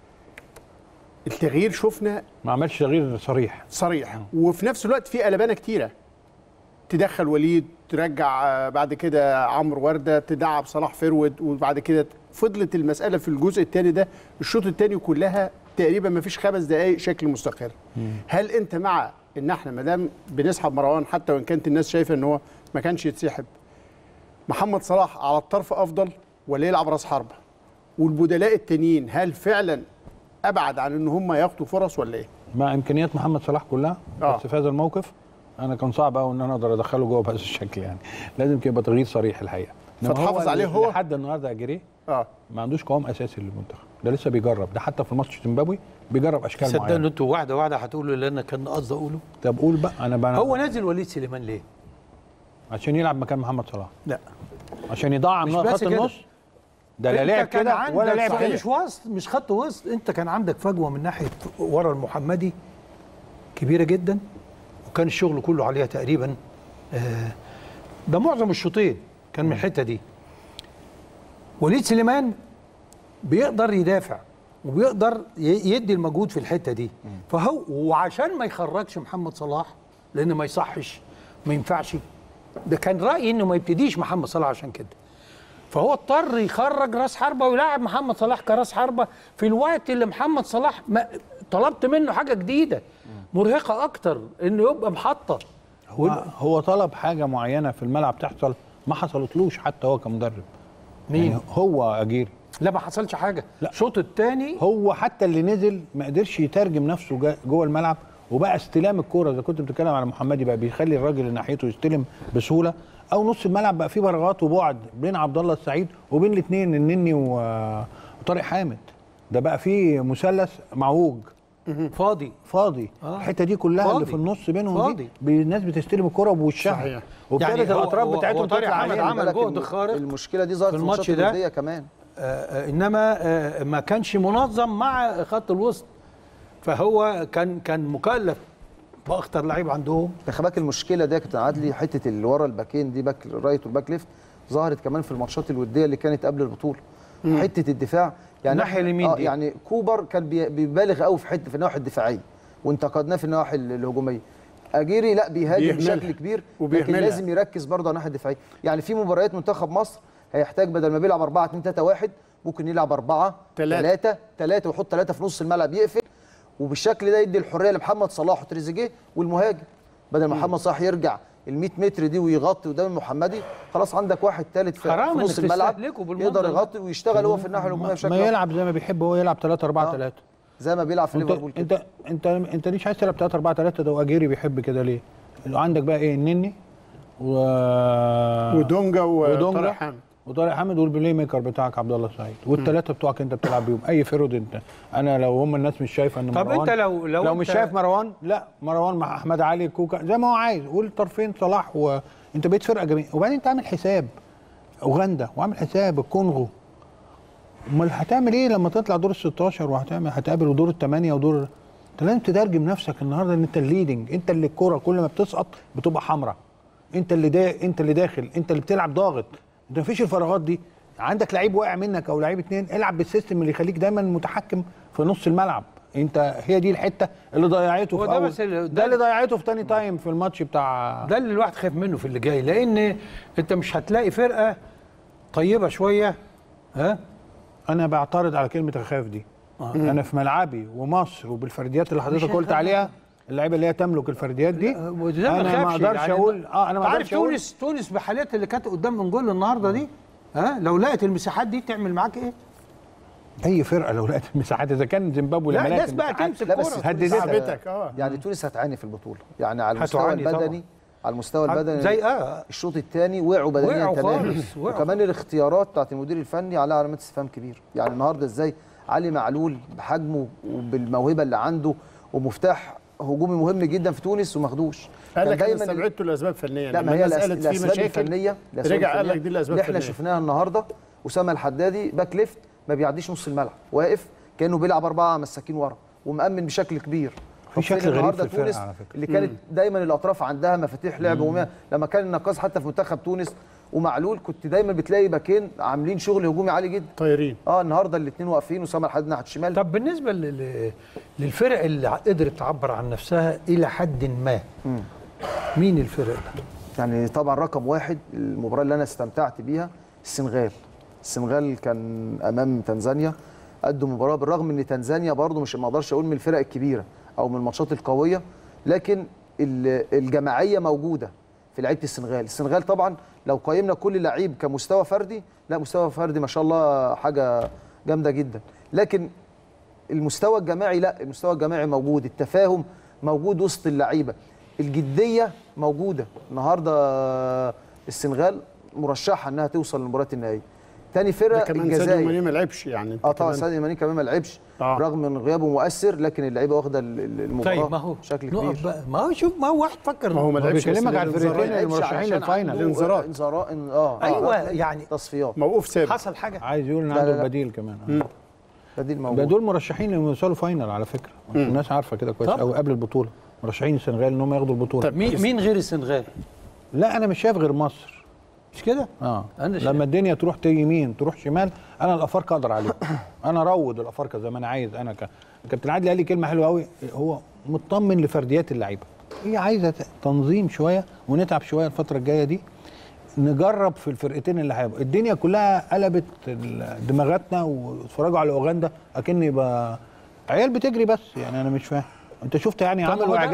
التغيير شفنا ما عملش تغيير صريح صريح وفي نفس الوقت في قلبانه كتيره تدخل وليد ترجع آه، بعد كده عمرو ورده تدعب صلاح فرود وبعد كده فضلت المساله في الجزء الثاني ده الشوط الثاني كلها تقريبا ما فيش خمس دقائق شكل مستقر هل انت مع ان احنا ما دام بنسحب مروان حتى وان كانت الناس شايفه ان هو ما كانش يتسحب محمد صلاح على الطرف افضل ولا يلعب راس حربه والبدلاء التانيين هل فعلا ابعد عن ان هم ياخدوا فرص ولا ايه مع امكانيات محمد صلاح كلها آه. بس في هذا الموقف انا كان صعب قوي ان انا اقدر ادخله جوه بهذا الشكل يعني لازم يبقى تغيير صريح الحقيقه إنما فتحافظ عليه هو؟ لحد النهارده اجريه اه ما عندوش قوام اساسي للمنتخب ده لسه بيجرب ده حتى في الماتش زيمبابوي بيجرب اشكال صدقني معينه انتوا واحده واحده هتقولوا اللي انا كان قصدي اقوله طب قول بقى انا بقى هو نازل وليد سليمان ليه؟ عشان يلعب مكان محمد صلاح لا عشان يضعم مش خط بس كده. النص ده لا أنت لعب كان كده عندك ولا لعب صحيح كده مش وسط مش خط وسط انت كان عندك فجوه من ناحيه ورا المحمدي كبيره جدا وكان الشغل كله عليها تقريبا آه، ده معظم الشوطين كان من الحته دي وليد سليمان بيقدر يدافع وبيقدر ي- يدي المجهود في الحته دي فهو وعشان ما يخرجش محمد صلاح لان ما يصحش ما ينفعش ده كان رايي انه ما يبتديش محمد صلاح عشان كده فهو اضطر يخرج راس حربه ويلاعب محمد صلاح كراس حربه في الوقت اللي محمد صلاح ما طلبت منه حاجه جديده مرهقه اكتر انه يبقى محطه هو, هو طلب حاجه معينه في الملعب تحصل ما حصلتلوش حتى هو كمدرب مين؟ يعني هو اجيري لا ما حصلش حاجه لا. الشوط الثاني هو حتى اللي نزل ما قدرش يترجم نفسه جا- جوه الملعب وبقى استلام الكوره اذا كنت بتتكلم على محمدي بقى بيخلي الراجل اللي ناحيته يستلم بسهوله او نص الملعب بقى فيه براغات وبعد بين عبد الله السعيد وبين الاثنين النني و- وطارق حامد ده بقى فيه مثلث معوج فاضي فاضي آه. الحته دي كلها فاضي. اللي في النص بينهم فاضي. دي بي- الناس بتستلم الكوره بوشها صحيح. وابتدت هو- الاطراف هو- بتاعتهم هو طارق تطلع حامد عليهم. عمل بالك جهد إن خارق المشكله دي ظهرت في في الماتش الماتشات ده. الوديه كمان آه، آه، انما آه، ما كانش منظم مع خط الوسط فهو كان كان مكلف باخطر لعيب عندهم خلي بالك المشكله دي يا كابتن عدلي حته اللي ورا الباكين دي باك رايت والباك ليفت ظهرت كمان في الماتشات الوديه اللي كانت قبل البطوله حته الدفاع يعني الناحية اليمين آه دي. يعني كوبر كان بي- بيبالغ قوي في حته في النواحي الدفاعيه وانتقدناه في النواحي ال- الهجوميه اجيري لا بيهاجم بيهملها. بشكل كبير لكن وبيهملها. لازم يركز برضه على الناحيه الدفاعيه يعني في مباريات منتخب مصر هيحتاج بدل ما بيلعب 4 2 3 1 ممكن يلعب 4 تلاتة. 3 3 ويحط 3 في نص الملعب يقفل وبالشكل ده يدي الحريه لمحمد صلاح وتريزيجيه والمهاجم بدل ما محمد صلاح يرجع ال 100 متر دي ويغطي قدام المحمدي خلاص عندك واحد ثالث في, حرام في نص إنك الملعب تستهلكه بالمنظر يقدر ده. يغطي ويشتغل هو في الناحيه الهجوميه بشكل ما أفضل. يلعب زي ما بيحب هو يلعب 3 4 آه. 3 زي ما بيلعب في انت ليفربول كده انت انت انت ليش عايز تلعب 3 4 3 ده واجيري بيحب كده ليه؟ عندك بقى ايه النني و ودونجا وطارق ودونجا حامد وطارق حامد والبلاي ميكر بتاعك عبد الله السعيد والثلاثه بتوعك انت بتلعب بيهم اي فرود انت انا لو هم الناس مش شايفه ان طب مروان انت لو- لو لو انت- مش شايف مروان لا مروان مع احمد علي كوكا زي ما هو عايز قول طرفين صلاح وانت بقيت فرقه جميله وبعدين انت عامل حساب اوغندا وعامل حساب الكونغو امال هتعمل ايه لما تطلع دور ال 16 وهتعمل هتقابل دور الثمانيه ودور انت لازم تترجم نفسك النهارده ان انت الليدنج انت اللي الكوره كل ما بتسقط بتبقى حمراء انت اللي دا انت اللي داخل انت اللي بتلعب ضاغط انت مفيش الفراغات دي عندك لعيب واقع منك او لعيب اتنين العب بالسيستم اللي يخليك دايما متحكم في نص الملعب انت هي دي الحته اللي ضيعته هو في ده اول بس اللي- ده, ده- اللي ضيعته في تاني تايم في الماتش بتاع ده اللي الواحد خايف منه في اللي جاي لان انت مش هتلاقي فرقه طيبه شويه ها انا بعترض على كلمه اخاف دي آه. انا في ملعبي ومصر وبالفرديات اللي حضرتك قلت عليها اللعيبه اللي هي تملك الفرديات دي وده ما انا ما خافش اقدرش يعني اقول اه انا ما عارف اقدرش اقول تونس تونس بحالات اللي كانت قدام من جول النهارده دي ها لو لقت المساحات دي تعمل معاك ايه؟ اي فرقه لو لقت المساحات اذا كان زيمبابوي لا لما لقت الناس بقى المساحات- تمسك لا بس كوره تونس- تعبتك، آه. يعني تونس هتعاني في البطوله يعني على المستوى هتعاني طبعاً. البدني على المستوى البدني زي اه الشوط الثاني وقعوا بدنيا وقعوا تماما خالص، وقعوا. وكمان الاختيارات بتاعت المدير الفني عليها علامات استفهام كبير يعني النهارده ازاي علي معلول بحجمه وبالموهبه اللي عنده ومفتاح هجومي مهم جدا في تونس وما خدوش قال كان لك انا دايماً استبعدته لاسباب فنيه لا لما ما هي الناس الأس- قالت في الاسباب مشاكل الفنيه الأسباب رجع قال الفنية لك دي الاسباب اللي احنا الفنيه شفناها النهارده اسامه الحدادي باك ليفت ما بيعديش نص الملعب واقف كانه بيلعب اربعه مساكين ورا ومأمن بشكل كبير طب شكل فين غريب النهارده في الفرقة تونس على فكرة. اللي كانت دايما الاطراف عندها مفاتيح لعب وما لما كان النقاص حتى في منتخب تونس ومعلول كنت دايما بتلاقي باكين عاملين شغل هجومي عالي جدا طايرين اه النهارده الاثنين واقفين اسامه الحدادي ناحيه الشمال طب بالنسبه لل- للفرق اللي قدرت تعبر عن نفسها الى حد ما مين الفرق ده؟ يعني طبعا رقم واحد المباراه اللي انا استمتعت بيها السنغال السنغال كان امام تنزانيا قدوا مباراه بالرغم ان تنزانيا برضو مش ما اقدرش اقول من الفرق الكبيره او من الماتشات القويه لكن ال- الجماعيه موجوده في لعيبه السنغال السنغال طبعا لو قيمنا كل لعيب كمستوى فردي لا مستوى فردي ما شاء الله حاجه جامده جدا لكن المستوى الجماعي لا المستوى الجماعي موجود التفاهم موجود وسط اللعيبه الجديه موجوده النهارده السنغال مرشحه انها توصل للمباراه النهائيه تاني ده فرقه كمان ساديو الجزائر ماني ما لعبش يعني انت اه طبعا كمان- ساديو ماني كمان ما لعبش آه. رغم ان غيابه مؤثر لكن اللعيبه واخده ال- ال- المباراه طيب ما هو بشكل نقف كبير بقى ما هو شوف ما هو واحد فكر ما هو ما هو لعبش بيكلمك بس على الانذارات. الفرقتين ما لعبش المرشحين علشان للفاينل. عنده الانذارات. انذارات اه أيوة، آه، يعني- تصفيات موقوف ثابت حصل حاجه عايز يقول ان لا، عنده لا، لا. البديل كمان آه. بديل ده موجود دول مرشحين انهم يوصلوا فاينل على فكره الناس عارفه كده كويس طبعا. قوي قبل البطوله مرشحين السنغال ان هم ياخدوا البطوله طب مين مين غير السنغال؟ لا انا مش شايف غير مصر مش كده؟ اه أنا شايف. لما الدنيا تروح تيجي يمين تروح شمال انا الافارقه اقدر عليهم انا اروض الافارقه زي ما انا عايز انا ك... كابتن عادل قال لي كلمه حلوه قوي هو مطمن لفرديات اللعيبه هي عايزه ت- تنظيم شويه ونتعب شويه الفتره الجايه دي نجرب في الفرقتين اللي هيبقوا الدنيا كلها قلبت ال- دماغاتنا واتفرجوا على اوغندا اكن يبقى عيال بتجري بس يعني انا مش فاهم انت شفت يعني طب عملوا هو ده- اعجاز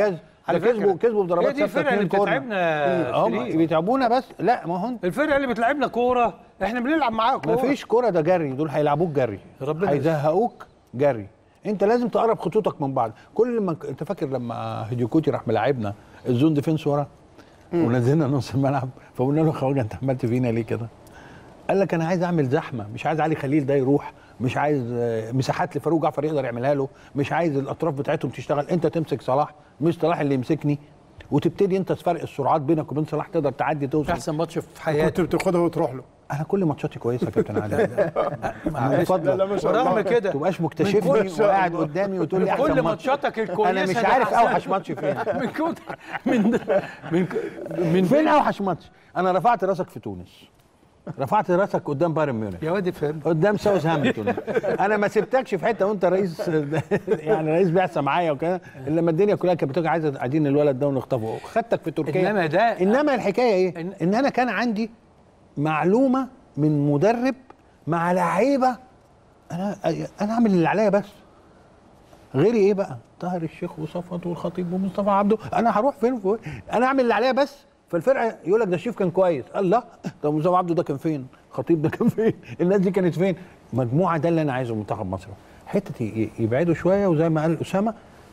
على ده كسبوا فكرة، كسبوا بضربات هي دي ثابتة الفرقه اللي اتنين كورنر. بتتعبنا هم فريق. بيتعبونا بس لا ما هو انت الفرقه اللي بتلعبنا كوره احنا بنلعب معاها كوره ما فيش كوره ده جري دول هيلعبوك جري ربنا هيزهقوك جري انت لازم تقرب خطوطك من بعض كل ما انت فاكر لما هيديوكوتي راح ملاعبنا الزون ديفنس ورا ونزلنا نص الملعب فقلنا له يا خواجه انت عملت فينا ليه كده؟ قال لك انا عايز اعمل زحمه مش عايز علي خليل ده يروح مش عايز آه، مساحات لفاروق جعفر يقدر يعملها له مش عايز الاطراف بتاعتهم تشتغل انت تمسك صلاح مش صلاح اللي يمسكني وتبتدي انت فرق السرعات بينك وبين صلاح تقدر تعدي توصل احسن ماتش في كنت حياتي بتاخدها وتروح له انا كل ماتشاتي كويسه يا كابتن عادل من معلش لا لا فضلك ما شاء ورغم الله كده تبقاش من مكتشفني كل- وقاعد قدامي وتقول لي من احسن كل ماتش ماتشاتك الكويسه انا مش ده عارف أحسن. اوحش ماتش فين من كنت من من من فين اوحش ماتش انا رفعت راسك في تونس رفعت راسك قدام بايرن ميونخ يا واد فهم قدام ساوث هامبتون انا ما سبتكش في حته وانت رئيس يعني رئيس بعثه معايا وكده الا لما الدنيا كلها كانت بتبقى عايزه عايزين الولد ده ونخطفه خدتك في تركيا إنما ده- انما الحكايه ايه؟ إن- ان انا كان عندي معلومه من مدرب مع لعيبه انا انا اعمل اللي عليا بس غيري ايه بقى؟ طاهر الشيخ وصفوت والخطيب ومصطفى عبده انا هروح فين فوق؟ انا اعمل اللي عليا بس فالفرقه يقول لك ده الشيف كان كويس الله طب مصطفى عبده ده كان فين؟ خطيب ده كان فين؟ الناس دي كانت فين؟ مجموعه ده اللي انا عايزه منتخب مصر حته ي- يبعدوا شويه وزي ما قال اسامه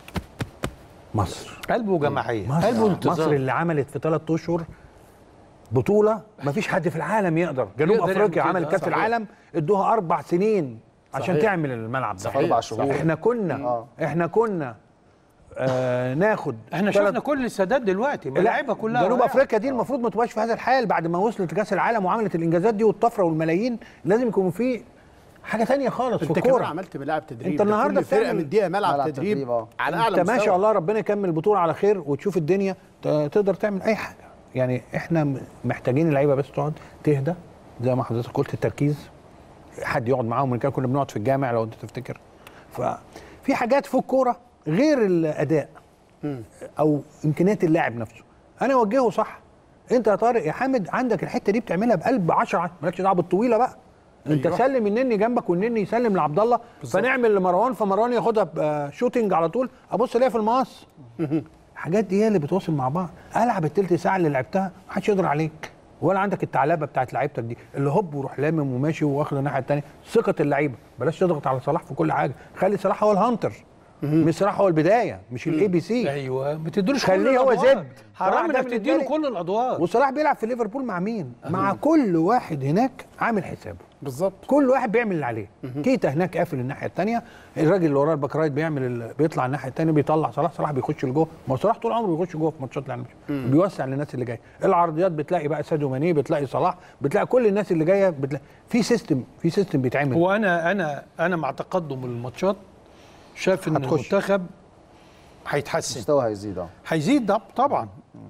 مصر قلبه جماعيه مصر قلبه انتظار مصر اللي عملت في ثلاث اشهر بطوله ما فيش حد في العالم يقدر جنوب يقدر يعمل افريقيا كده، عمل كاس صحيح. العالم ادوها اربع سنين عشان صحيح. تعمل الملعب ده اربع شهور احنا كنا آه. احنا كنا آه ناخد احنا تلات- شفنا كل السادات دلوقتي لا، ملاعبها كلها جنوب رائعة. افريقيا دي المفروض ما تبقاش في هذا الحال بعد ما وصلت لكاس العالم وعملت الانجازات دي والطفره والملايين لازم يكون في حاجه تانية خالص في انت كمان الكوره عملت ملاعب تدريب انت ده النهاردة كل فرقه بتعمل مديها ملعب, ملعب تدريب, تدريب، آه. على اعلى انت ما مستوى. شاء الله ربنا يكمل البطوله على خير وتشوف الدنيا ت- تقدر تعمل اي حاجه يعني احنا م- محتاجين اللعيبه بس تقعد تهدى زي ما حضرتك قلت التركيز حد يقعد معاهم من كده كنا بنقعد في الجامع لو انت تفتكر ففي حاجات في الكوره غير الاداء او امكانيات اللاعب نفسه انا اوجهه صح انت يا طارق يا حامد عندك الحته دي بتعملها بقلب 10 مالكش دعوه بالطويله بقى انت أيوة. سلم النني جنبك والنني يسلم لعبد الله فنعمل لمروان فمروان ياخدها ب- شوتنج على طول ابص الاقيها في المقص الحاجات دي هي اللي بتواصل مع بعض العب التلت ساعه اللي لعبتها محدش يقدر عليك ولا عندك التعلبه بتاعت لعيبتك دي اللي هوب وروح لامم وماشي واخد الناحيه الثانيه ثقه اللعيبه بلاش تضغط على صلاح في كل حاجه خلي صلاح هو الهانتر مش صلاح هو البدايه مش الاي بي سي ايوه ما تديلوش خليه كل هو الأدوار. زد. حرام صلاح ده انك تديله بالنسبة لي- كل الادوار وصلاح بيلعب في ليفربول مع مين؟ مع كل واحد هناك عامل حسابه بالظبط كل واحد بيعمل اللي عليه كيتا هناك قافل الناحيه الثانيه الراجل اللي وراه الباك رايت بيعمل ال... بيطلع الناحيه الثانيه بيطلع صلاح صلاح بيخش لجوه ما هو صلاح طول عمره بيخش جوه في ماتشات يعني بيوسع للناس اللي جايه العرضيات بتلاقي بقى ساديو ماني بتلاقي صلاح بتلاقي كل الناس اللي جايه بتلاقي في سيستم في سيستم بيتعمل هو انا انا انا مع تقدم الماتشات شايف ان هتخش. المنتخب هيتحسن المستوى هيزيد اه هيزيد ده طبعا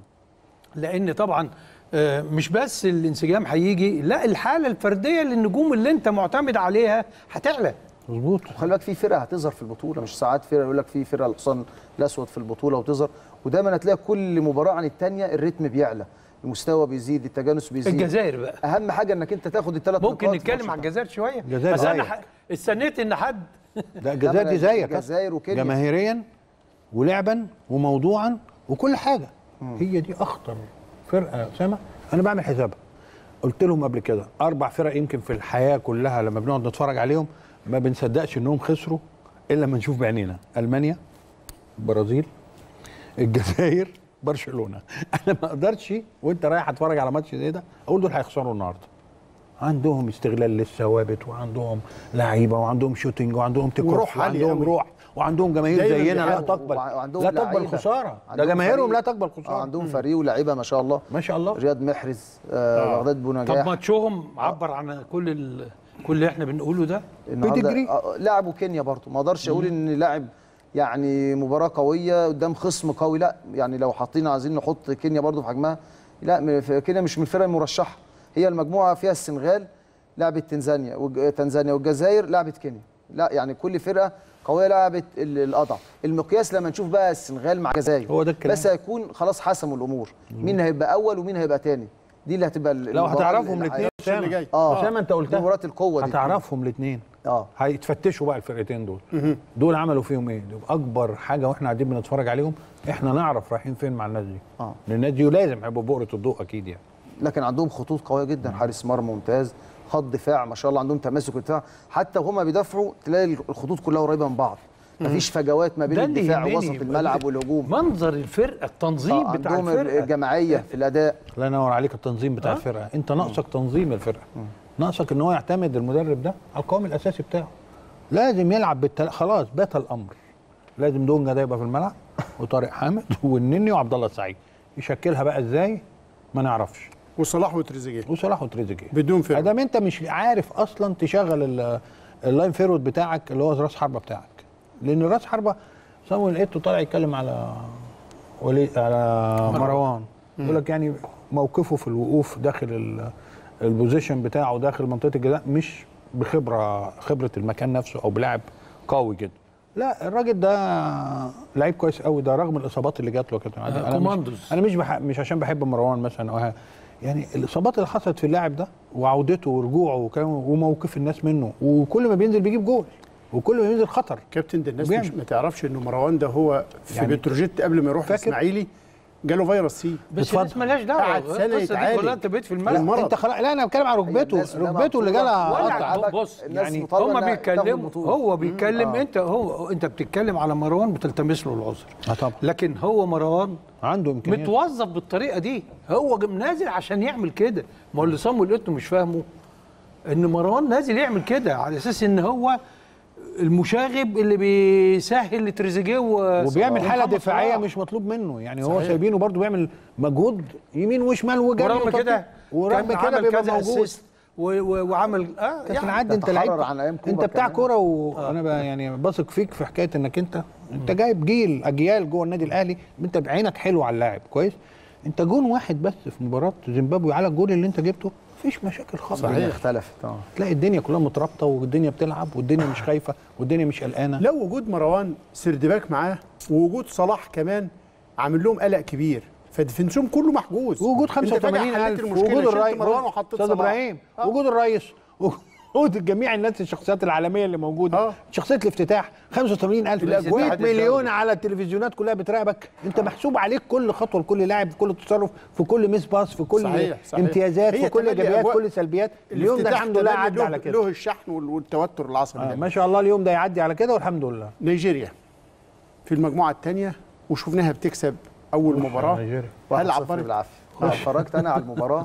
لان طبعا آه، مش بس الانسجام هيجي لا الحاله الفرديه للنجوم اللي انت معتمد عليها هتعلى مظبوط وخلي بالك في فرقه هتظهر في البطوله مش ساعات فرقه يقول لك في فرقه الحصان الاسود في البطوله وتظهر ودايما هتلاقي كل مباراه عن الثانيه الريتم بيعلى المستوى بيزيد التجانس بيزيد الجزائر بقى اهم حاجه انك انت تاخد الثلاث ممكن نتكلم عن الجزائر شويه الجزائر بس انا زيك. ح- استنيت ان حد ده الجزائر دي زيك الجزائر وكينيا جماهيريا ولعبا وموضوعا وكل حاجه هي دي اخطر فرقه يا اسامه انا بعمل حسابها قلت لهم قبل كده اربع فرق يمكن في الحياه كلها لما بنقعد نتفرج عليهم ما بنصدقش انهم خسروا الا لما نشوف بعينينا المانيا البرازيل الجزائر برشلونه انا ما اقدرش وانت رايح اتفرج على ماتش زي ده اقول دول هيخسروا النهارده عندهم استغلال للثوابت وعندهم لعيبه وعندهم شوتنج وعندهم تيك أوف وروح عالية وعندهم أوي. روح وعندهم جماهير دايماً زينا لا بيحاولوا. تقبل وعندهم لا تقبل لعيبة. خساره ده عندهم جماهيرهم فريق. لا تقبل آه خساره عندهم فريق ولاعيبه ما شاء الله ما شاء الله رياض محرز آه بغداد بو طب نجاح ماتشهم عبر عن كل ال... كل اللي احنا بنقوله ده النهارده بيدجري. آه، لعبوا كينيا برضه ما اقدرش اقول ان لاعب يعني مباراه قويه قدام خصم قوي لا يعني لو حاطين عايزين نحط كينيا برضه في حجمها لا م- في- كينيا مش من الفرق المرشحه هي المجموعه فيها السنغال لعبت تنزانيا وج- تنزانيا والجزائر لعبت كينيا لا يعني كل فرقه قويه لعبت ال- الاضعف المقياس لما نشوف بقى السنغال مع الجزائر هو ده الكلام. بس هيكون خلاص حسموا الامور مين هيبقى اول ومين هيبقى تاني دي اللي هتبقى ال- لو المباراة هتعرفهم اللي- الاثنين اللي جاي. اه اسامه انت قلتها مباراه القوه دي هتعرفهم الاثنين اه هيتفتشوا بقى الفرقتين دول دول عملوا فيهم ايه دول اكبر حاجه واحنا قاعدين بنتفرج عليهم احنا نعرف رايحين فين مع الناس دي اه لان الناس دي لازم هيبقوا بؤره الضوء اكيد يعني لكن عندهم خطوط قويه جدا حارس مرمى ممتاز خط دفاع ما شاء الله عندهم تماسك دفاع حتى وهما بيدافعوا تلاقي الخطوط كلها قريبه من بعض مفيش فجوات ما بين ده اللي الدفاع يهمني. ووسط الملعب والهجوم منظر الفرقه التنظيم آه، بتاع عندهم الفرقه الجماعيه في الاداء الله ينور عليك التنظيم بتاع آه. الفرقه انت ناقصك تنظيم الفرقه ناقصك ان هو يعتمد المدرب ده على القوام الاساسي بتاعه لازم يلعب بالتل... خلاص بات الامر لازم دونجا ده يبقى في الملعب وطارق حامد والنني وعبد الله السعيد يشكلها بقى ازاي ما نعرفش وصلاح وتريزيجيه وصلاح وتريزيجيه بدون فرق ادام انت مش عارف اصلا تشغل ال- اللاين فيرود بتاعك اللي هو راس حربه بتاعك لان راس حربه صامويل ايتو طالع يتكلم على ولي على مروان يقول لك يعني موقفه في الوقوف داخل ال- البوزيشن بتاعه داخل منطقه الجزاء مش بخبره خبره المكان نفسه او بلاعب قوي جدا لا الراجل ده لعيب كويس قوي ده رغم الاصابات اللي جات له يا كابتن عادل. آه، انا مش كوماندوز. انا مش بح... مش عشان بحب مروان مثلا أو ها- يعني الاصابات اللي حصلت في اللاعب ده وعودته ورجوعه وكلام وموقف الناس منه وكل ما بينزل بيجيب جول وكل ما بينزل خطر كابتن ده الناس وبيعمل. مش ما تعرفش انه مروان ده هو في يعني يعني بتروجيت قبل ما يروح فاكر؟ الاسماعيلي جاله فيروس سي بس اتفضل. الناس مالهاش دعوه قعد سنة القصة دي يتعالج. كلها انت بقيت في لا، الملعب المرض. انت خلاص لا انا بتكلم على ركبته الناس كلها ركبته اللي مبسوطة. جالها ولا قطع عجبك بص الناس يعني مطالبة هما إنها تاخد بيتكلموا البطولة. هو بيتكلم آه. انت هو انت بتتكلم على مروان بتلتمس له العذر اه طبعا لكن هو مروان عنده امكانيات متوظف بالطريقه دي هو جم- نازل عشان يعمل كده ما هو اللي صامويل ايتو مش فاهمه ان مروان نازل يعمل كده على اساس ان هو المشاغب اللي بيسهل لتريزيجيه و- وبيعمل حاله ومحمد دفاعيه صلاح. مش مطلوب منه يعني هو صحيح. سايبينه برضه بيعمل مجهود يمين وشمال وجري ورغم وتطبيق. كده ورغم كان كده عمل بيبقى كذا موجود assist و- و- وعمل اه كابتن يعني عدي انت تتحرر لعيب عن أيام كوبا انت بتاع كمان. كوره وانا بقى يعني بثق فيك في حكايه انك انت انت جايب جيل اجيال جوه النادي الاهلي انت بعينك حلو على اللاعب كويس انت جون واحد بس في مباراه زيمبابوي على الجول اللي انت جبته مفيش مشاكل خالص الدنيا اختلفت اه تلاقي الدنيا كلها مترابطه والدنيا بتلعب والدنيا مش خايفه والدنيا مش قلقانه لو وجود مروان سردباك معاه ووجود صلاح كمان عامل لهم قلق كبير فديفنسهم كله محجوز وجود أنت فجأة 85000 حليت المشكلة، وجود شلت الرئيس مروان وحطيت استاذ صلاح. ابراهيم آه. وجود الرئيس وجود جميع الناس الشخصيات العالميه اللي موجوده آه. شخصيه الافتتاح 85000 الأجواء 100 الدولي. مليون على التلفزيونات كلها بتراقبك انت محسوب عليك كل خطوه لكل لاعب في كل تصرف في كل ميس باس في كل صحيح، صحيح. امتيازات هي في كل تملي ايجابيات أجواء كل سلبيات اليوم ده الافتتاح الحمد لله تملي عدى له- على كده له الشحن وال- والتوتر العصبي آه ده ما شاء الله اليوم ده يعدي على كده والحمد لله نيجيريا في المجموعه الثانيه وشفناها بتكسب اول مباراه نيجيريا. هل 1-0 عبرت بالعافيه آه، اتفرجت انا على المباراه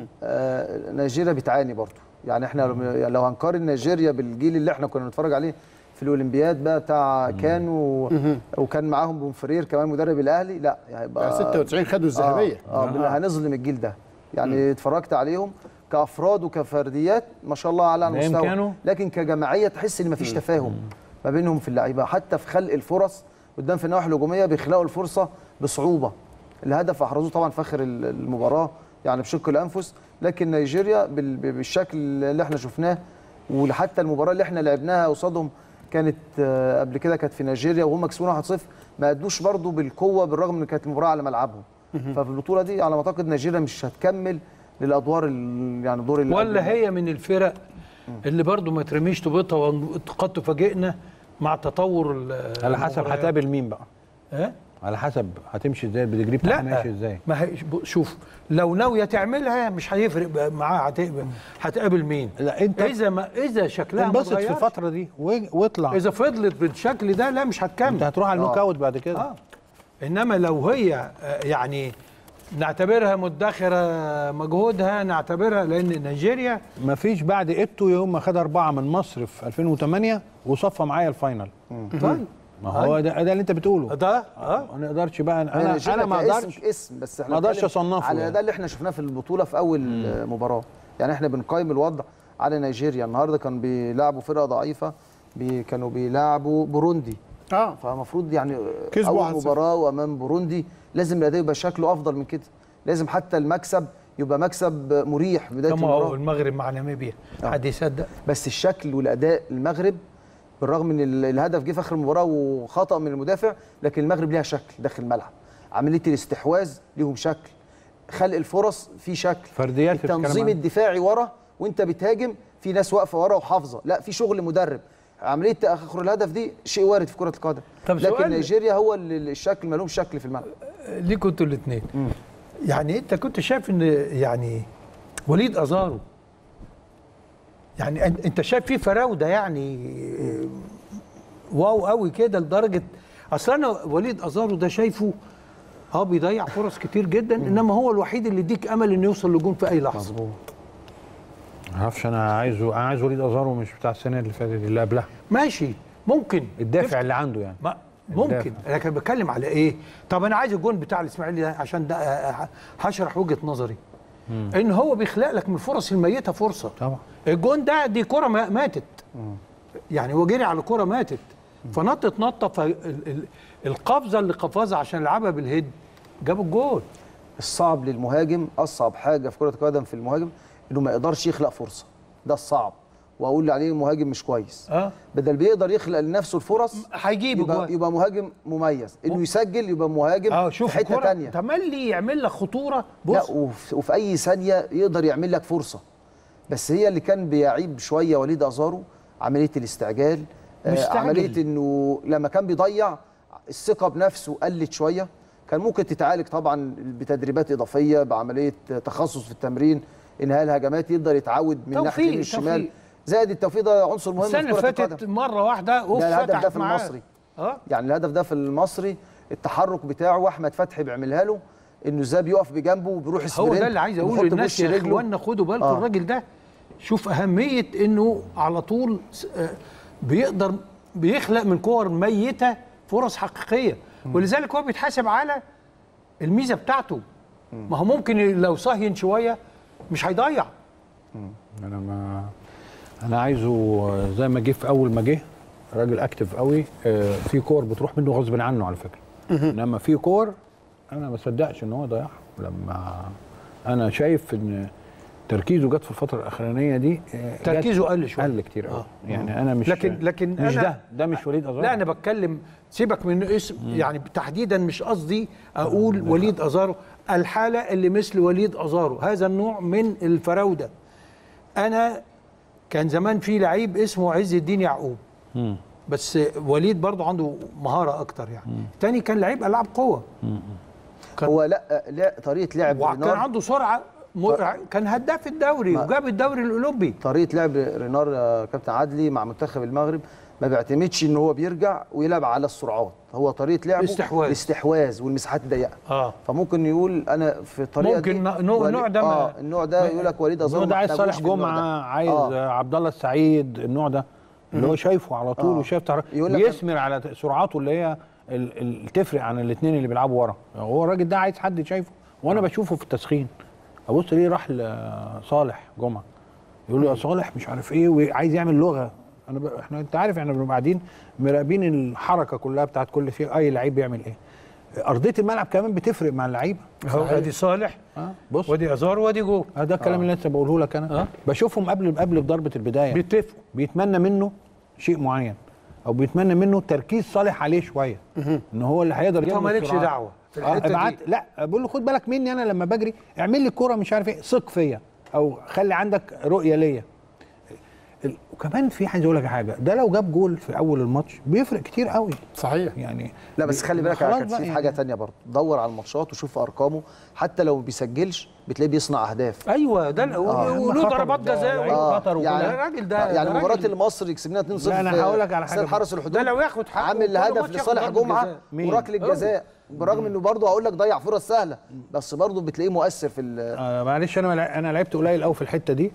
آه نيجيريا بتعاني برضو يعني احنا لو- يعني لو هنقارن نيجيريا بالجيل اللي احنا كنا بنتفرج عليه في الاولمبياد بقى بتاع كان و... وكان معاهم بومفرير كمان مدرب الاهلي لا يعني يبقى 96 خدوا الذهبيه اه, آه هنظلم الجيل ده يعني اتفرجت عليهم كافراد وكفرديات ما شاء الله على نايم المستوى كانوا؟ لكن كجماعيه تحس ان مفيش تفاهم ما بينهم في اللعيبه حتى في خلق الفرص قدام في النواحي الهجوميه بيخلقوا الفرصه بصعوبه الهدف احرزوه طبعا في اخر ال- المباراه يعني بشق الانفس لكن نيجيريا بال- بالشكل اللي احنا شفناه وحتى المباراه اللي احنا لعبناها قصادهم كانت آه، قبل كده كانت في نيجيريا وهم كسبونا 1-0 ما ادوش برضو بالقوه بالرغم ان كانت المباراه على ملعبهم ففي البطوله دي على ما اعتقد نيجيريا مش هتكمل للادوار ال- يعني الدور اللي ولا قبل هي من الفرق اللي برضو ما ترميش طوبتها وقد تفاجئنا مع تطور ال- على حسب المباريات. هتقابل مين بقى ها؟ على حسب هتمشي ازاي البيدجري بتاعها ماشي ازاي ما هي ب- شوف لو ناويه تعملها مش هيفرق بقى معاها هتقبل هتقابل مين لا انت اذا ما اذا شكلها ما انبسط في اتغيرش، الفتره دي و- واطلع اذا فضلت بالشكل ده لا مش انت هتكمل هتروح على النوك اوت بعد كده اه انما لو هي آه، يعني نعتبرها مدخره مجهودها نعتبرها لان نيجيريا مفيش بعد ايتو يوم ما خد اربعه من مصر في 2008 وصفى معايا الفاينل طيب ما هو ده, ده اللي انت بتقوله ده اه ما نقدرش بقى هي انا نيجيريا انا ما كاسم- اقدرش اسم بس احنا ما أقدرش بنتكلم أصنفه على يعني. ده اللي احنا شفناه في البطوله في اول آه، مباراه يعني احنا بنقيم الوضع على نيجيريا النهارده كانوا بيلعبوا فرقه ضعيفه بي كانوا بيلعبوا بوروندي اه فالمفروض يعني كسبوا اول 1-0. مباراه وامام بوروندي لازم الاداء يبقى شكله افضل من كده لازم حتى المكسب يبقى مكسب مريح بدايه كما هو المباراه المغرب مع ناميبيا آه. حد يصدق بس الشكل والاداء المغرب بالرغم ان ال- الهدف جه في اخر المباراه وخطا من المدافع لكن المغرب ليها شكل داخل الملعب عمليه الاستحواذ ليهم شكل خلق الفرص في شكل فرديات بتتكلم التنظيم عنها. الدفاعي ورا وانت بتهاجم في ناس واقفه ورا وحافظه لا في شغل مدرب عمليه تاخر الهدف دي شيء وارد في كره القدم طب لكن سؤال- نيجيريا هو اللي الشكل ما لهمش شكل في الملعب ليكوا انتوا الاثنين يعني انت كنت شايف ان يعني وليد ازارو يعني أن- انت شايف فيه فراوده يعني واو قوي كده لدرجه اصل انا وليد ازارو ده شايفه اه بيضيع فرص كتير جدا انما هو الوحيد اللي يديك امل انه يوصل لجون في اي لحظه ما اعرفش انا عايزه انا عايز وليد ازارو مش بتاع السنه اللي فاتت اللي قبلها ماشي ممكن الدافع اللي عنده يعني ما ممكن لكن بتكلم على ايه طب انا عايز الجون بتاع الاسماعيلي ده عشان ده آه، آه، هشرح وجهه نظري ان هو بيخلق لك من الفرص الميته فرصه طبعا الجون ده دي كره ما- ماتت يعني هو جري على كره ماتت فنطت نطه فالقفزه اللي قفزها عشان يلعبها بالهيد جاب الجول الصعب للمهاجم اصعب حاجه في كره القدم في المهاجم انه ما يقدرش يخلق فرصه ده الصعب واقول عليه مهاجم مش كويس اه بدل بيقدر يخلق لنفسه الفرص هيجيب يبقى, الجول يبقى مهاجم مميز انه يسجل يبقى مهاجم اه في شوف حته الكرة تانية تملي يعمل لك خطوره لا بص وفي, وفي اي ثانيه يقدر يعمل لك فرصه بس هي اللي كان بيعيب شويه وليد ازارو عمليه الاستعجال آه مستعجل. عمليه انه لما كان بيضيع الثقه بنفسه قلت شويه كان ممكن تتعالج طبعا بتدريبات اضافيه بعمليه تخصص في التمرين انهاء الهجمات يقدر يتعود من ناحيه توفيق- اليمين الشمال توفيق. زائد التوفيق ده عنصر مهم السنه في اللي كره فاتت القدم مره واحده اوف ده الهدف فتحت ده في معاه. المصري اه يعني الهدف ده في المصري التحرك بتاعه واحمد فتحي بيعملها له انه ازاي بيقف بجنبه وبيروح هو سبرنت ده اللي عايز ويحط اقوله للناس بوش يا رجله. اخوانا خدوا بالكم آه. الراجل ده شوف اهميه انه على طول س- آه، بيقدر بيخلق من كور ميته فرص حقيقيه ولذلك هو بيتحاسب على الميزه بتاعته ما هو ممكن لو صهين شويه مش هيضيع انا ما انا عايزه زي ما جه في اول ما جه راجل اكتف قوي آه، في كور بتروح منه غصب عنه على فكره انما في كور انا ما صدقش ان هو ضيعها لما انا شايف ان تركيزه جت في الفتره الاخرانيه دي آه، جت- تركيزه قل شوية. قل كتير قوي آه. يعني انا مش لكن لكن مش أنا ده ده مش وليد ازار لا انا بتكلم سيبك من اسم يعني تحديدا مش قصدي اقول وليد ازارو الحاله اللي مثل وليد ازارو هذا النوع من الفراوده انا كان زمان في لعيب اسمه عز الدين يعقوب مم. بس وليد برضه عنده مهاره اكتر يعني تاني كان لعيب العاب قوه كان هو لا لا طريقه لعب وكان رينار عنده سرعه م... كان هداف الدوري ما- وجاب الدوري الاولمبي طريقه لعب رينار يا كابتن عدلي مع منتخب المغرب ما بيعتمدش ان هو بيرجع ويلعب على السرعات هو طريقه لعبه استحواذ. الاستحواذ والمساحات الضيقه اه فممكن يقول انا في الطريقه ممكن دي نوع- نوع- ولي- النوع ده ما- اه النوع ده يقول لك وليد النوع ازارو ده عايز محتاجوش صالح في النوع جمعه ده. عايز آه. آه. عبد الله السعيد النوع ده اللي هو شايفه على طول آه. وشايف تحرك يقول لك بيثمر على سرعاته اللي هي ال- ال- تفرق عن الاثنين اللي بيلعبوا ورا هو الراجل ده عايز حد شايفه وانا بشوفه في التسخين ابص ليه راح لصالح جمعه يقول له يا صالح مش عارف ايه وعايز يعمل لغه انا ب... احنا انت عارف احنا بنبقى قاعدين مراقبين الحركه كلها بتاعت كل شيء اي لعيب بيعمل ايه ارضيه الملعب كمان بتفرق مع اللعيبه هو ادي صالح اه بص وادي ازارو وادي جو آه ده الكلام اللي لسه بقوله لك انا آه. بشوفهم قبل قبل ضربه البدايه بيتفقوا بيتمنى منه شيء معين او بيتمنى منه تركيز صالح عليه شويه ان هو اللي هيقدر انت يعمل مالكش السرعات. دعوه في آه الحته ابعت دي لا بقول له خد بالك مني انا لما بجري اعمل لي الكوره مش عارف ايه ثق فيا او خلي عندك رؤيه ليا ال- وكمان في عايز اقول لك حاجه ده لو جاب جول في اول الماتش بيفرق كتير قوي صحيح يعني لا بس خلي بالك يا خلاص كابتن بقى في حاجه يعني. تانية برضه دور على الماتشات وشوف ارقامه حتى لو ما بيسجلش بتلاقيه بيصنع اهداف ايوه ده آه. وله خطر ضربات ده جزاء لعيب و- خطر وكل يعني حاجة. الراجل ده يعني ده مباراه راجل- المصري كسبناها 2-0 لا، أنا في هقول لك على حاجة استاد حرس الحدود ده لو ياخد حقه عامل كل هدف ماتش ياخد لصالح ضربة جمعه جزاء. مين؟ وركله جزاء برغم انه برضه هقول لك ضيع فرص سهله بس برضه بتلاقيه مؤثر في ال- آه معلش انا ملع- انا لعبت قليل قوي في الحته دي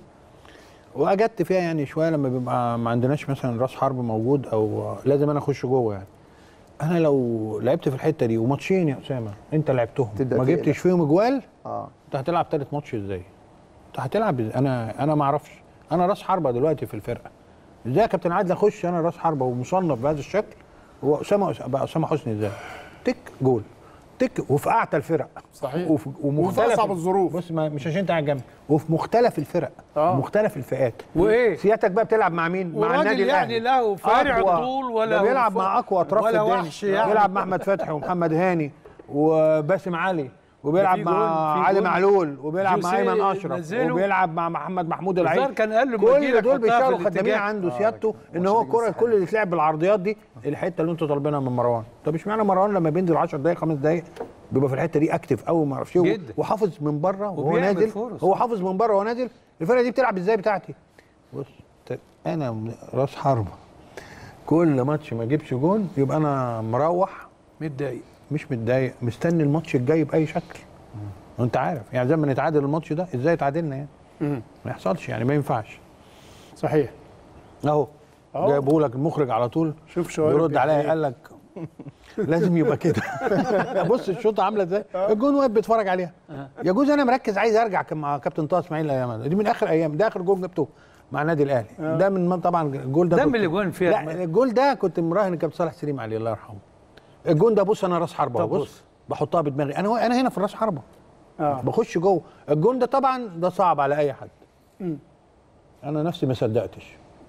واجدت فيها يعني شويه لما بيبقى ما عندناش مثلا راس حرب موجود او لازم انا اخش جوه يعني انا لو لعبت في الحته دي وماتشين يا اسامه انت لعبتهم تبدأ ما تقلق. جبتش فيهم اجوال اه انت هتلعب تالت ماتش ازاي؟ انت هتلعب إز- انا انا ما اعرفش انا راس حربه دلوقتي في الفرقه ازاي يا كابتن عادل اخش انا راس حربه ومصنف بهذا الشكل هو اسامه بقى اسامه حسني ازاي؟ تك جول تك وفي اعتى الفرق صحيح. وفي وفي ومختلف أصعب الظروف. بص ما مش عشان انت قاعد جنبي وفي مختلف الفرق آه. مختلف الفئات وإيه؟ سيادتك بقى بتلعب مع مين؟ مع وراجل النادي يعني الاهلي له فارع أقوى. الطول ولا ده بيلعب وف- مع اقوى اطراف ولا في الدنيا وحش يعني. بيلعب مع احمد فتحي ومحمد هاني وباسم علي وبيلعب في مع جون- في علي جون. معلول وبيلعب مع جوزيه ايمن اشرف نزله. وبيلعب مع محمد محمود الظاهر العيد كان قال له كل مديرك دول حطها في بيشتغلوا خدامين الاتجاه. عنده سيادته ان هو الكره كل اللي تلعب بالعرضيات دي الحته اللي انتوا طالبينها من مروان طب اشمعنى مروان لما بينزل 10 دقائق 5 دقائق بيبقى في الحته دي اكتف قوي ما اعرفش إيه، جدا. وحافظ من بره وهو وبيعمل نازل فرص. هو حافظ من بره وهو نازل الفرقه دي بتلعب ازاي بتاعتي بص ت- انا راس حربه كل ماتش ما اجيبش جون يبقى انا مروح متضايق مش متضايق مستني الماتش الجاي باي شكل وانت عارف يعني زي ما نتعادل الماتش ده ازاي تعادلنا يعني مم. ما يحصلش يعني ما ينفعش صحيح اهو أهو. جايبه لك المخرج على طول شوف شوارب بيرد عليا بيحيي. قال لك لازم يبقى كده بص الشوطه عامله ازاي الجون واقف بيتفرج عليها يجوز انا مركز عايز ارجع كان مع كابتن طه اسماعيل الايام دي من اخر ايام ده اخر جول جبته مع النادي الاهلي ده من من طبعا الجول ده ده كنت- من الأجوان فيها لا أجمل. الجول ده كنت مراهن كابتن صالح سليم عليه الله يرحمه الجون ده بص انا راس حربه طب بص, بص. بحطها بدماغي انا انا هنا في راس حربه اه بخش جوه الجون ده طبعا ده صعب على اي حد انا نفسي ما صدقتش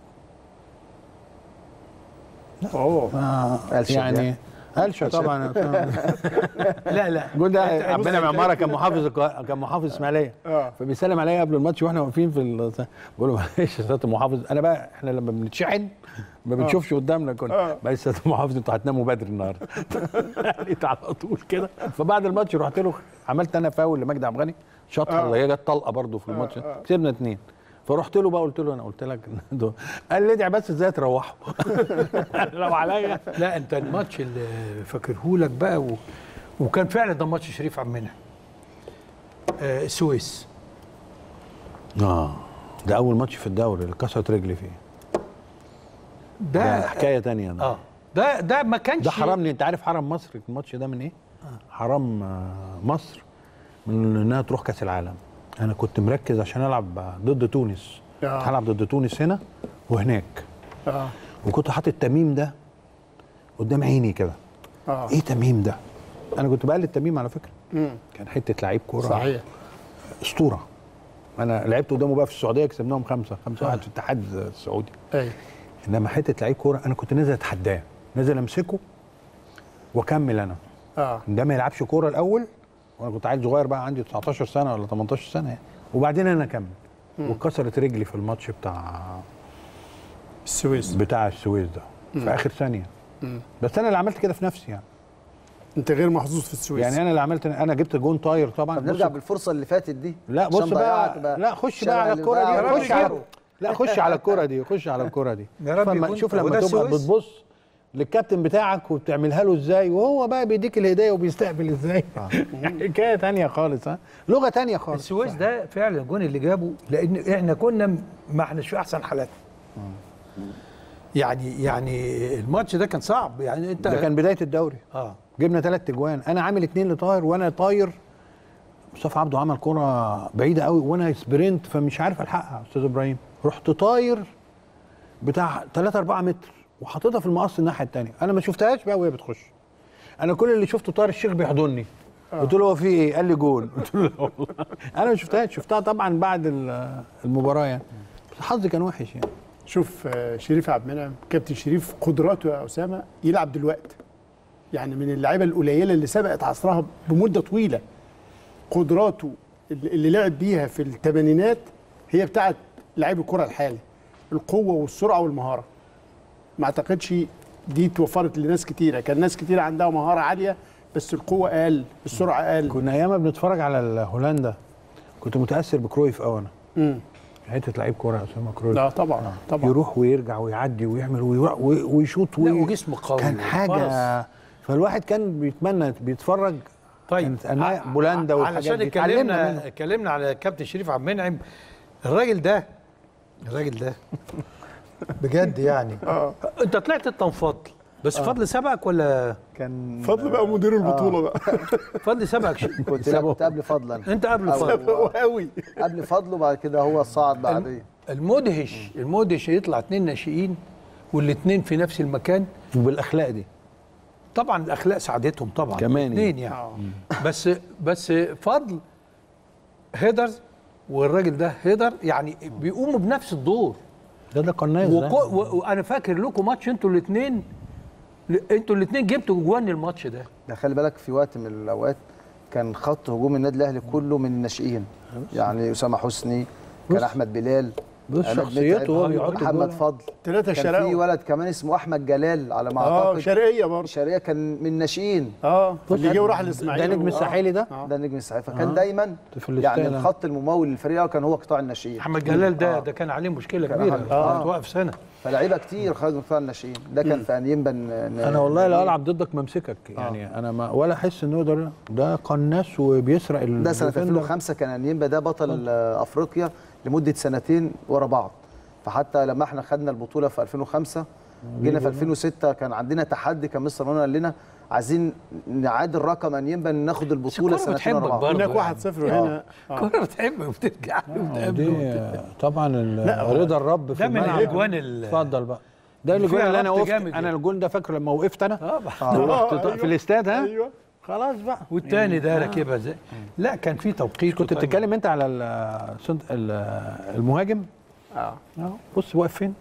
اوه قلشة يعني قلشه طبعا لا لا الجون ده أنت- عبد المنعم عماره كان محافظ القا- كان محافظ اسماعيليه اه فبيسلم عليا قبل الماتش واحنا واقفين في ال- بقول له معلش يا سياده المحافظ انا بقى احنا لما بنتشحن ما بنشوفش قدامنا كنا آه. بقى سياده المحافظ انتوا هتناموا بدري النهارده قلت على طول كده فبعد الماتش رحت له عملت انا فاول لمجدي عبد الغني شاطها آه. اللي هي جت طلقه برضه في الماتش كسبنا اتنين فرحت له بقى قلت له انا قلت لك إن دول- قال لي ادعي بس ازاي تروحوا لو عليا لا انت الماتش اللي فاكره لك بقى و... وكان فعلا ده ماتش شريف عبد المنعم آه السويس اه ده اول ماتش في الدوري اللي كسرت رجلي فيه ده ده حكايه تانية ده اه ده ده ما كانش ده حرمني انت عارف حرم مصر الماتش ده من ايه؟ حرم آه، مصر من انها تروح كاس العالم انا كنت مركز عشان العب ضد تونس آه. هلعب ضد تونس هنا وهناك اه وكنت حاطط التميم ده قدام عيني كده اه ايه تميم ده؟ انا كنت بقلد تميم على فكره مم. كان حته لعيب كوره صحيح اسطوره انا لعبت قدامه بقى في السعوديه كسبناهم خمسه خمسه واحد في الاتحاد السعودي ايوه انما حته لعيب كوره انا كنت نازل اتحداه نازل امسكه واكمل انا اه ده ما يلعبش كوره الاول وانا كنت عيل صغير بقى عندي 19 سنه ولا 18 سنه يعني وبعدين انا اكمل واتكسرت رجلي في الماتش بتاع السويس بتاع السويس ده في اخر ثانيه بس انا اللي عملت كده في نفسي يعني انت غير محظوظ في السويس يعني انا اللي عملت انا جبت جون طاير طبعا طب نرجع بص- بالفرصه اللي فاتت دي لا عشان بص بقى, ضيعت لا خش الشارع بقى على اللي الكوره ضيع دي ربي خش على يجيبه. لا خش على الكوره دي خش على الكوره دي يا رب فما- يكون- شوف هو لما ده تبقى السويس؟ بتبص للكابتن بتاعك وبتعملها له ازاي وهو بقى بيديك الهدايه وبيستقبل ازاي حكايه تانية خالص ها لغه تانية خالص السويس ده فعلا الجون اللي جابه لان احنا كنا م- ما احناش في احسن حالاتنا يعني يعني الماتش ده كان صعب يعني انت ده كان بدايه الدوري اه جبنا ثلاث اجوان انا عامل اتنين لطاير وانا طاير مصطفى عبده عمل كرة بعيدة قوي وانا سبرنت فمش عارف الحقها يا استاذ ابراهيم رحت طاير بتاع 3 4 متر وحاططها في المقص الناحية التانية انا ما شفتهاش بقى وهي بتخش انا كل اللي شفته طاهر الشيخ بيحضني قلت له هو في ايه؟ قال لي جول قلت له لا والله انا ما شفتهاش شفتها طبعا بعد ال- المباراة يعني بس حظي كان وحش يعني شوف آه، شريف عبد المنعم كابتن شريف قدراته يا اسامه يلعب دلوقتي يعني من اللعيبه القليله اللي سبقت عصرها بمده طويله قدراته اللي اللي لعب بيها في الثمانينات هي بتاعت لعيب الكره الحالي القوه والسرعه والمهاره ما اعتقدش دي توفرت لناس كتيره كان ناس كتيره عندها مهاره عاليه بس القوه اقل السرعه اقل كنا ايام بنتفرج على ال- هولندا كنت متاثر بكرويف قوي انا امم حته لعيب كوره يا اسامه كرويف لا طبعا طبعا يروح ويرجع ويعدي ويعمل ويروح وي- ويشوط لا وي- وجسمه قوي كان حاجه وفرس. فالواحد كان بيتمنى بيتفرج طيب كانت أنواع بولندا والحاجات علشان دي اتعلمنا اتكلمنا منها. اتكلمنا على كابتن شريف عبد المنعم الراجل ده الراجل ده بجد يعني انت طلعت التنفضل بس فضل سبقك ولا كان فضل بقى مدير البطوله بقى فضل سبقك شو؟ كنت لا كنت قبل فضلا انت قبل فضل قوي قبل فضله بعد كده هو صعد بعديه المدهش المدهش يطلع اتنين ناشئين والاتنين في نفس المكان وبالاخلاق دي طبعا الاخلاق ساعدتهم طبعا كمان اتنين يعني بس بس فضل هيدر والراجل ده هيدر يعني بيقوموا بنفس الدور ده ده قناص ده وكو- و- وانا فاكر لكم ماتش انتوا الاثنين انتوا الاثنين جبتوا جوان الماتش ده ده خلي بالك في وقت من الاوقات كان خط هجوم النادي الاهلي كله من الناشئين يعني اسامه حسني كان بص. احمد بلال بص عماد شخصيته متعب، وهو بيحط محمد الجول. فضل ثلاثة كان شراوي في ولد كمان اسمه احمد جلال على ما اه اعتقد شرقية برضه شرقيه كان من الناشئين اه اللي جه وراح ده الاسماعيلي نجم الساحلي ده ده نجم السعيد فكان دايما في الاستاد. يعني الخط الممول للفريق كان هو قطاع الناشئين احمد جلال ده ده كان عليه مشكله كان كبيره أحمد- آه. آه. توقف سنه فلعيبه كتير خرجوا من قطاع الناشئين ده كان في انيمبا انا والله لو العب ضدك ممسكك يعني انا ما ولا احس انه ده ده قناص وبيسرق ال- ده سنه الديفندر. 2005 كان انيمبا ده بطل آه، افريقيا لمده سنتين ورا بعض فحتى لما احنا خدنا البطوله في 2005 جينا في 2006 كان عندنا تحدي كان مستر مانويل قال لنا عايزين نعادل رقم انيمبا ناخد البطوله الكرة سنتين ورا بتحبك بعض برضه هناك واحد صفر وهنا آه. كرة بتحب وبترجع له آه، وتقابله دي طبعا ال- رضا الرب في ده من الملعب. الأجوان ال- اتفضل بقى ده اللي الجول فيها اللي انا ربط وقفت جامد انا يعني. الجول ده فاكره لما وقفت انا اه رحت أيوة. في الاستاد ها ايوه خلاص بقى والتاني ده راكبها ازاي لا كان في توقيت كنت بتتكلم انت على ال- صد- ال- المهاجم اه اهو بص واقف فين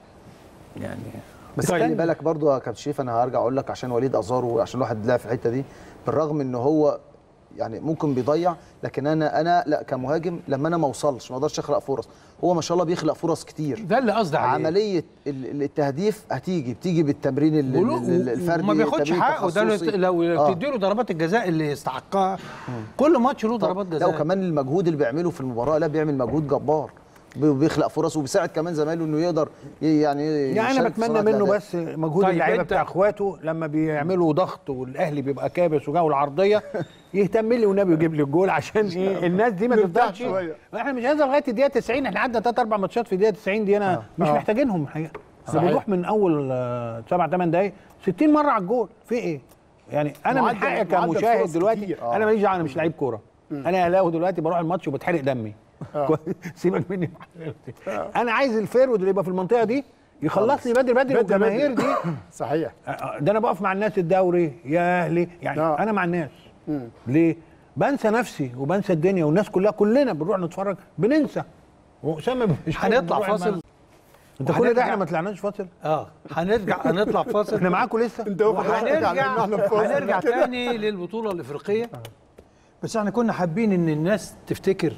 يعني بس استنى. خلي بالك برضو يا كابتن شريف انا هرجع اقول لك عشان وليد ازارو عشان الواحد لعب في الحته دي بالرغم ان هو يعني ممكن بيضيع لكن انا انا لا كمهاجم لما انا ما اوصلش ما اقدرش اخلق فرص هو ما شاء الله بيخلق فرص كتير ده اللي قصدي عليه عمليه ال- ال- التهديف هتيجي بتيجي بالتمرين ال- ال- ال- الفردي وما بياخدش التمرين حقه ده التخصصي. لو آه. تديله ضربات الجزاء اللي يستحقها كل ماتش له ضربات لا جزاء وكمان المجهود اللي بيعمله في المباراه لا بيعمل مجهود جبار بي- بيخلق فرص وبيساعد كمان زمايله انه يقدر ي- يعني يعني انا يشارك في بتمنى صناعة منه الأهداف. بس مجهود طيب اللعيبه أنت- بتاع اخواته لما بيعملوا ضغط والاهلي بيبقى كابس وجاوا العرضيه يهتم لي والنبي يجيب لي الجول عشان ايه الناس دي ما نرتاح تفضلش شوية. احنا مش هننزل لغايه الدقيقه 90 احنا عدى ثلاث اربع ماتشات في الدقيقه 90 دي انا مش آه. محتاجينهم الحقيقه احنا صحيح. بنروح من اول آه، سبع ثمان دقائق 60 مره على الجول في ايه؟ يعني انا من معدل- حقي معدل كمشاهد فرص دلوقتي كتير. انا ماليش دعوه انا مش لعيب كوره انا اهلاوي دلوقتي بروح الماتش وبتحرق دمي كويس؟ سيبك مني من حضرتك. انا عايز الفيرود اللي يبقى في المنطقه دي يخلص لي بدري بدري بدري والجماهير بدري. دي صحيح ده انا بقف مع الناس الدوري يا اهلي يعني آه. انا مع الناس ليه بنسى نفسي وبنسى الدنيا والناس كلها كلنا بنروح نتفرج بننسى واسامه مش هنطلع بنروح فاصل الملعب. انت كل وهنرجع. ده احنا ما طلعناش فاصل اه هنرجع هنطلع فاصل احنا معاكم لسه انت واخد راحتك على ان هنرجع احنا في فاصل هنرجع كده. تاني للبطوله الافريقيه بس احنا كنا حابين ان الناس تفتكر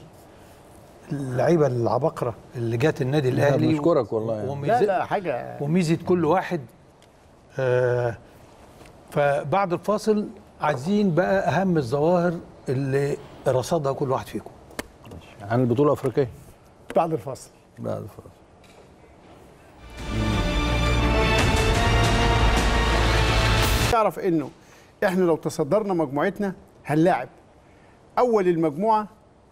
اللعيبه العباقره اللي جات النادي الاهلي بنشكرك والله يعني. لا وميزة لا حاجه وميزه كل واحد آه فبعد الفاصل عايزين بقى اهم الظواهر اللي رصدها كل واحد فيكم عن البطوله الافريقيه بعد الفصل بعد الفاصل تعرف انه احنا لو تصدرنا مجموعتنا هنلاعب اول المجموعه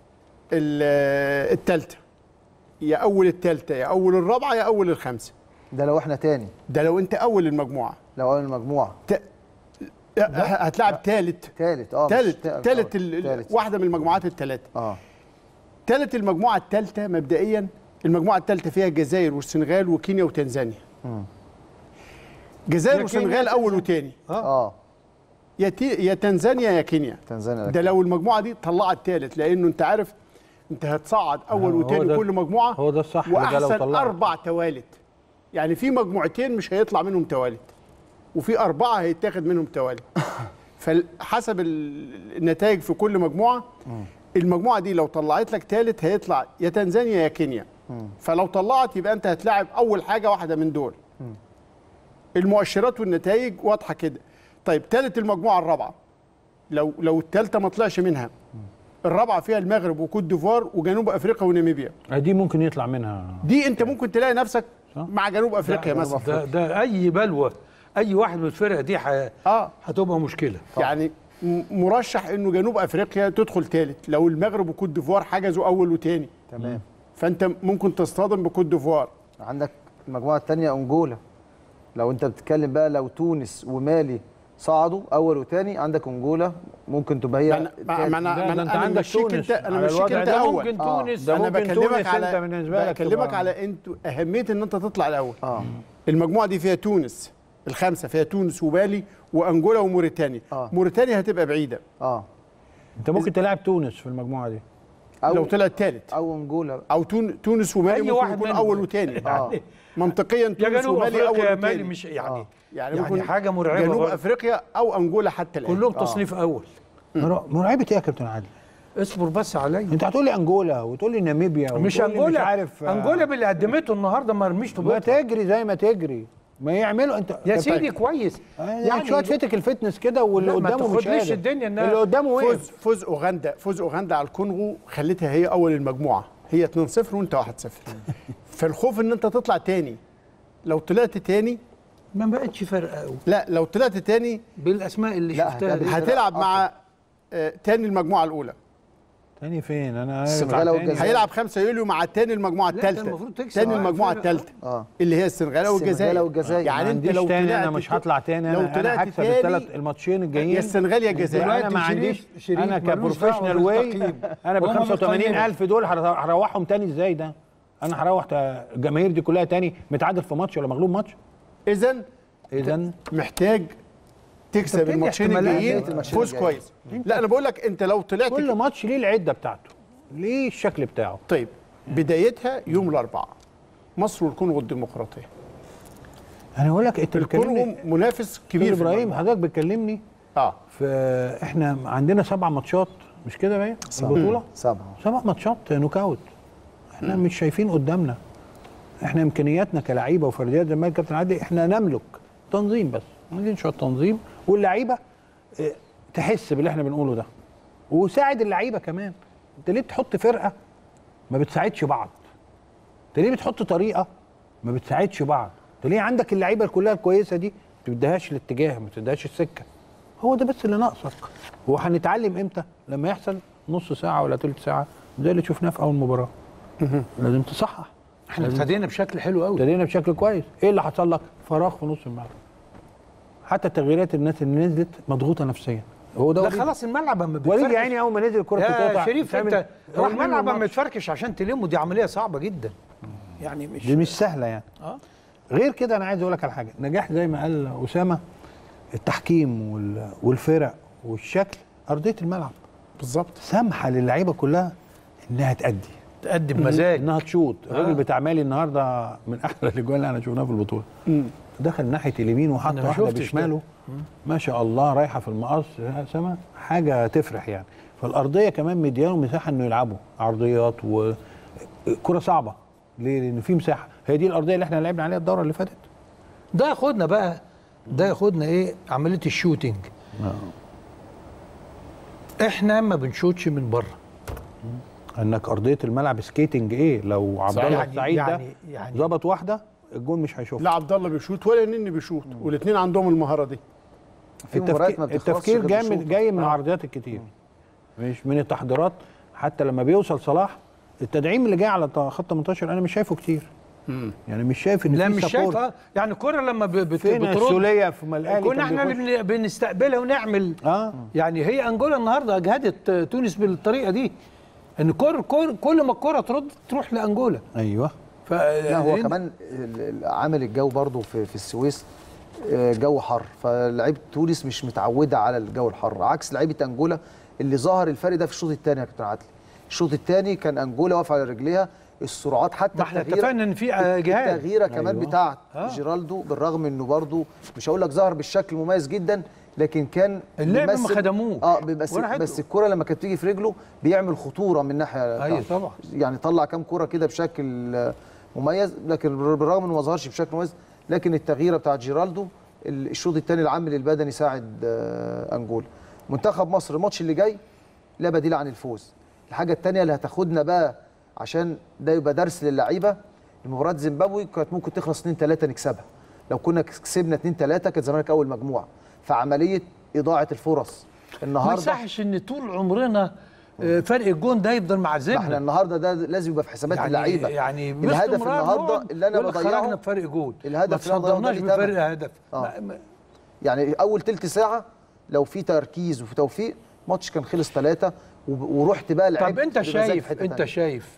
الثالثه يا اول الثالثه يا اول الرابعه يا اول الخامسه ده لو احنا تاني ده لو انت اول المجموعه لو اول المجموعه ت... هتلاعب ثالث تالت اه مش ثالث تا- ثالث آه، ال- تالت. واحده من المجموعات الثلاثه اه ثالث المجموعه الثالثه مبدئيا المجموعه الثالثه فيها الجزائر والسنغال وكينيا وتنزانيا جزائر يا كينيا والسنغال يا اول وثاني اه يا تي... يا تنزانيا يا كينيا تنزانيا ده لو المجموعه دي طلعت ثالث لانه انت عارف انت هتصعد اول هو وثاني ده- كل مجموعه هو ده الصح، ده لو واحسن طلعت. اربع توالت يعني في مجموعتين مش هيطلع منهم توالت وفي اربعه هيتاخد منهم توالت فحسب ال- النتائج في كل مجموعه المجموعه دي لو طلعت لك ثالث هيطلع يا تنزانيا يا كينيا فلو طلعت يبقى انت هتلاعب اول حاجه واحده من دول المؤشرات والنتائج واضحه كده طيب ثالث المجموعه الرابعه لو لو الثالثه ما طلعش منها الرابعه فيها المغرب وكوت ديفوار وجنوب افريقيا وناميبيا دي ممكن يطلع منها دي انت ممكن تلاقي نفسك صح. مع جنوب افريقيا مثلا ده, ده اي بلوى اي واحد من الفرق دي ح- اه هتبقى مشكله يعني م- مرشح انه جنوب افريقيا تدخل ثالث لو المغرب وكوت ديفوار حجزوا اول وثاني تمام فانت ممكن تصطدم بكوت ديفوار عندك المجموعه الثانيه انجولا لو انت بتتكلم بقى لو تونس ومالي صعدوا اول وثاني عندك انجولا ممكن تبقى هي ما انا ما ما انا لا، ما ده انا انت أنا عندك مشيك تونس انت انا على مشيك الوضع انت ده اول ممكن آه. تونس ده انا ممكن بكلمك تونس على انت بالنسبه لك بكلمك تبقى- على انت اهميه ان انت تطلع الاول اه المجموعه دي فيها تونس الخمسه فيها تونس ومالي وانجولا وموريتانيا آه. موريتانيا هتبقى بعيده اه انت ممكن تلعب تونس في المجموعه دي او لو طلعت ثالث او انجولا او تون- تونس ومالي أي ممكن واحد يكون منهم. اول وثاني اه منطقيا يا تونس جنوب ومالي اول افريقيا يا مالي وثاني مش يعني آه. يعني, يعني ممكن حاجة مرعبة جنوب برضه. افريقيا او انجولا حتى الان كلهم تصنيف اول مرع- مرعبه ايه يا كابتن عادل اصبر بس عليا انت هتقول لي انجولا وتقول لي ناميبيا مش وتقول لي انجولا مش عارف آه، انجولا باللي قدمته النهارده ما رميش ما طوبتها تجري زي ما تجري ما يعملوا انت يا كابتن- سيدي كويس يعني شويه فتك الفتنس كده واللي لا، ما قدامه مش تاخدليش قادر الدنيا إنها اللي قدامه فوز وقف فوز اوغندا فوز اوغندا على الكونغو خلتها هي اول المجموعه هي 2-0 وانت 1-0 فالخوف ان انت تطلع تاني لو طلعت تاني ما بقتش فارقه قوي لا لو طلعت تاني بالاسماء اللي لا، شفتها دي. هتقابل- هتلعب مع آه، تاني المجموعه الاولى تاني فين انا السنغال تاني. والجزائر. هيلعب 5 يوليو مع تاني المجموعه لا، ده الثالثه المفروض تكسب تاني على المجموعه الفرقة. الثالثه اه اللي هي السنغال والجزائر السنغال والجزائر. يعني ما انت عنديش لو تاني طلعت انا مش هطلع تاني لو انا انا طلعت هكسب تاني الثلاث الماتشين الجايين يا السنغال يا الجزائر انا ما دلوقتي عنديش شريف- شريف انا ملوش دعوة كبروفيشنال واي بالتقييم. انا بال وهم 85 بيقيموا. الف دول هر- هروحهم تاني ازاي ده انا هروح تا- الجماهير دي كلها تاني متعادل في ماتش ولا مغلوب ماتش اذا اذا محتاج تكسب بتدي الماتشين احتمالات الجايين بقية الماتشين فوز الجايين. كويس لا انا بقول لك انت لو طلعت كل ماتش ليه العده بتاعته ليه الشكل بتاعه طيب بدايتها يوم الاربعاء مصر والكونغو الديمقراطيه انا بقول لك انت الكونغو بتكلمني منافس كبير كبير في ابراهيم المجموعة. حضرتك بتكلمني اه في احنا عندنا سبع ماتشات مش كده بقى البطوله سبعه سبع ماتشات نوك اوت احنا مش شايفين قدامنا احنا امكانياتنا كلعيبه وفرديات زي ما قال كابتن عادل احنا نملك تنظيم بس عايزين شويه تنظيم واللعيبه اه، تحس باللي احنا بنقوله ده وساعد اللعيبه كمان انت ليه بتحط فرقه ما بتساعدش بعض انت ليه بتحط طريقه ما بتساعدش بعض انت ليه عندك اللعيبه كلها الكويسه دي ما بتديهاش الاتجاه ما بتديهاش السكه هو ده بس اللي ناقصك وهنتعلم امتى لما يحصل نص ساعه ولا تلت ساعه زي اللي شفناه في اول مباراه لازم تصحح احنا ابتدينا بشكل حلو قوي ابتدينا بشكل كويس ايه اللي حصل لك فراغ في نص الملعب حتى تغييرات الناس اللي نزلت مضغوطه نفسيا هو ده لا وليد. خلاص الملعب اما وليد بيتفركش يا عيني اول ما نزل الكره يا بتتقطع شريف بتعمل- انت هو راح منه الملعب اما الماتش. يتفركش عشان تلمه دي عمليه صعبه جدا يعني مش دي مش سهله يعني اه غير كده انا عايز اقول لك على حاجه نجاح زي ما قال اسامه التحكيم وال- والفرق والشكل ارضيه الملعب بالظبط سامحه للعيبه كلها انها تأدي تقدم مزاج انها تشوط الراجل بتاع مالي النهارده من احلى الاجوان اللي انا شفناها في البطوله دخل ناحيه اليمين وحط أنا ما واحده شفتش بشماله ما شاء الله رايحه في المقص يا سما حاجه تفرح يعني فالارضيه كمان مدياله مساحه انه يلعبوا عرضيات وكره صعبه ليه؟ لان في مساحه هي دي الارضيه اللي احنا لعبنا عليها الدوره اللي فاتت ده ياخدنا بقى ده ياخدنا ايه عمليه الشوتينج احنا ما بنشوتش من بره انك ارضيه الملعب سكيتنج ايه لو عبد الله يعني- السعيد ده يعني- يعني- ظبط واحده الجون مش هيشوفها لا عبد الله بيشوط ولا نني بيشوط والاثنين عندهم المهاره دي في مباريات التفكير, ما بتخلصش التفكير غير جاي بالشوط. من جاي من العرضيات الكتير مش من التحضيرات حتى لما بيوصل صلاح التدعيم اللي جاي على ط- خط 18 انا مش شايفه كتير يعني مش شايف ان لا في مش support. شايف آه، يعني الكره لما ب- بت- فين بترد السوليه في ما الاهلي كنا كان احنا بيخش. اللي بن- بنستقبلها ونعمل اه يعني هي انجولا النهارده اجهدت تونس بالطريقه دي ان كل كل كل ما الكره ترد تروح لانجولا ايوه ف لا هو كمان ال- ال- عامل الجو برضو في, في السويس آه، جو حر فلعيبه تونس مش متعوده على الجو الحر عكس لعيبه انجولا اللي ظهر الفرق ده في الشوط الثاني يا كابتن عدلي الشوط الثاني كان انجولا واقفه على رجليها السرعات حتى ما احنا التغيير- اتفقنا ان في آه، جهاد التغييره كمان أيوة. بتاعت آه. جيرالدو بالرغم انه برضو مش هقول لك ظهر بالشكل مميز جدا لكن كان اللعب ما بيمثل- خدموه. اه بس وراحت بس له. الكره لما كانت تيجي في رجله بيعمل خطوره من ناحيه ايوه بتاعته. طبعا يعني طلع كام كرة كده بشكل آه، مميز لكن بالرغم انه ما ظهرش بشكل مميز لكن التغييره بتاعت جيرالدو ال- الشوط الثاني العامل البدني ساعد آه، انجولا منتخب مصر الماتش اللي جاي لا بديل عن الفوز الحاجه الثانيه اللي هتاخدنا بقى عشان ده يبقى درس للعيبه المباراه زيمبابوي كانت ممكن تخلص 2 3 نكسبها لو كنا كسبنا 2 3 كانت زمانك اول مجموعه فعمليه اضاعه الفرص ما النهارده يصحش ان طول عمرنا آه، فرق الجون ده يفضل ما احنا معذبنا النهارده ده لازم يبقى في حسابات اللعيبه يعني الهدف باستمرار النهارده نقعد اللي انا يقول لك خرجنا بضيعه بفرق جول الهدف ما اللي أنا بضيعه ده تصدرناش ليه تمن. بفرق هدف آه. ما- ما- يعني اول تلت ساعه لو في تركيز وفي توفيق ماتش كان خلص ثلاثه ورحت بقى طب لعبت انت بمزاج في شايف حتة انت تانية. شايف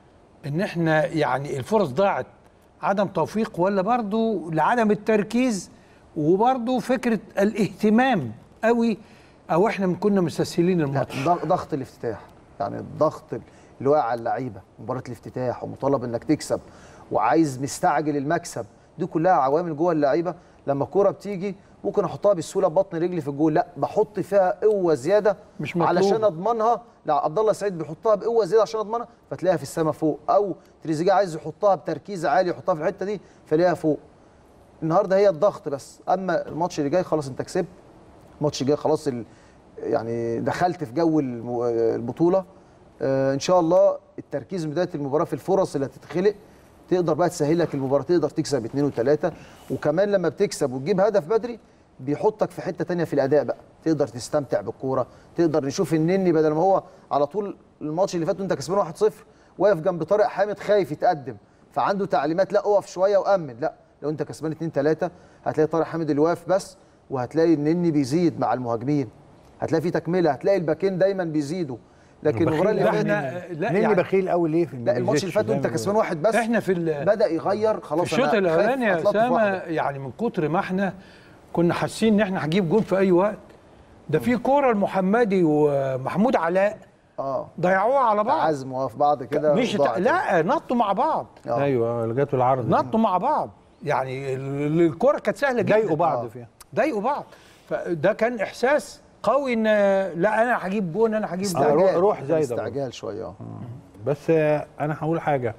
ان احنا يعني الفرص ضاعت عدم توفيق ولا برضو لعدم التركيز وبرضو فكره الاهتمام قوي او احنا كنا مستسهلين لا، الماتش ضغ- ضغط الافتتاح يعني الضغط اللي واقع على اللعيبه مباراه الافتتاح ومطالب انك تكسب وعايز مستعجل المكسب دي كلها عوامل جوه اللعيبه لما الكوره بتيجي ممكن احطها بسهوله ببطن رجلي في الجول لا بحط فيها قوه زياده مش مطلوب. علشان اضمنها لا عبد الله السعيد بيحطها بقوه زياده عشان اضمنها فتلاقيها في السماء فوق او تريزيجيه عايز يحطها بتركيز عالي يحطها في الحته دي فلاقيها فوق النهارده هي الضغط بس اما الماتش اللي جاي خلاص انت كسبت الماتش الجاي خلاص ال... يعني دخلت في جو الم- البطوله آه ان شاء الله التركيز من بدايه المباراه في الفرص اللي هتتخلق تقدر بقى تسهل لك المباراه تقدر تكسب اثنين وثلاثه وكمان لما بتكسب وتجيب هدف بدري بيحطك في حته تانية في الاداء بقى تقدر تستمتع بالكوره تقدر نشوف النني بدل ما هو على طول الماتش اللي فات وانت كسبان 1-0 واقف جنب طارق حامد خايف يتقدم فعنده تعليمات لا اقف شويه وامن لا لو انت كسبان 2 3 هتلاقي طارق حامد اللي واقف بس وهتلاقي النني بيزيد مع المهاجمين هتلاقي في تكمله هتلاقي الباكين دايما بيزيدوا لكن المباراه اللي بخيل فاتت احنا لا نني يعني بخيل قوي ليه في لا الماتش اللي فات وانت كسبان واحد بس احنا في ال- بدا يغير في خلاص الشوط أنا خايف الاولاني يا أتلطف اسامه واحدة. يعني من كتر ما احنا كنا حاسين ان احنا هنجيب جول في اي وقت ده في كوره المحمدي ومحمود علاء اه ضيعوها على بعض تعازموا في بعض كده مش وضاعت. لا نطوا مع بعض آه. ايوه اللي جت بالعرض دي. نطوا مع بعض يعني ال- الكوره كانت سهله جدا ضايقوا بعض آه. فيها ضايقوا بعض فده كان احساس قوي ان لا انا هجيب جون انا هجيب جون روح- استعجال روح زايدة برضه. استعجال شويه اه بس آه، انا هقول حاجه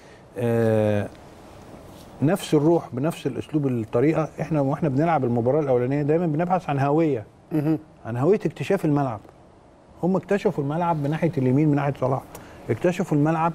آه، نفس الروح بنفس الاسلوب الطريقه احنا واحنا بنلعب المباراه الاولانيه دايما بنبحث عن هويه عن هويه اكتشاف الملعب هم اكتشفوا الملعب من ناحيه اليمين من ناحيه صلاح اكتشفوا الملعب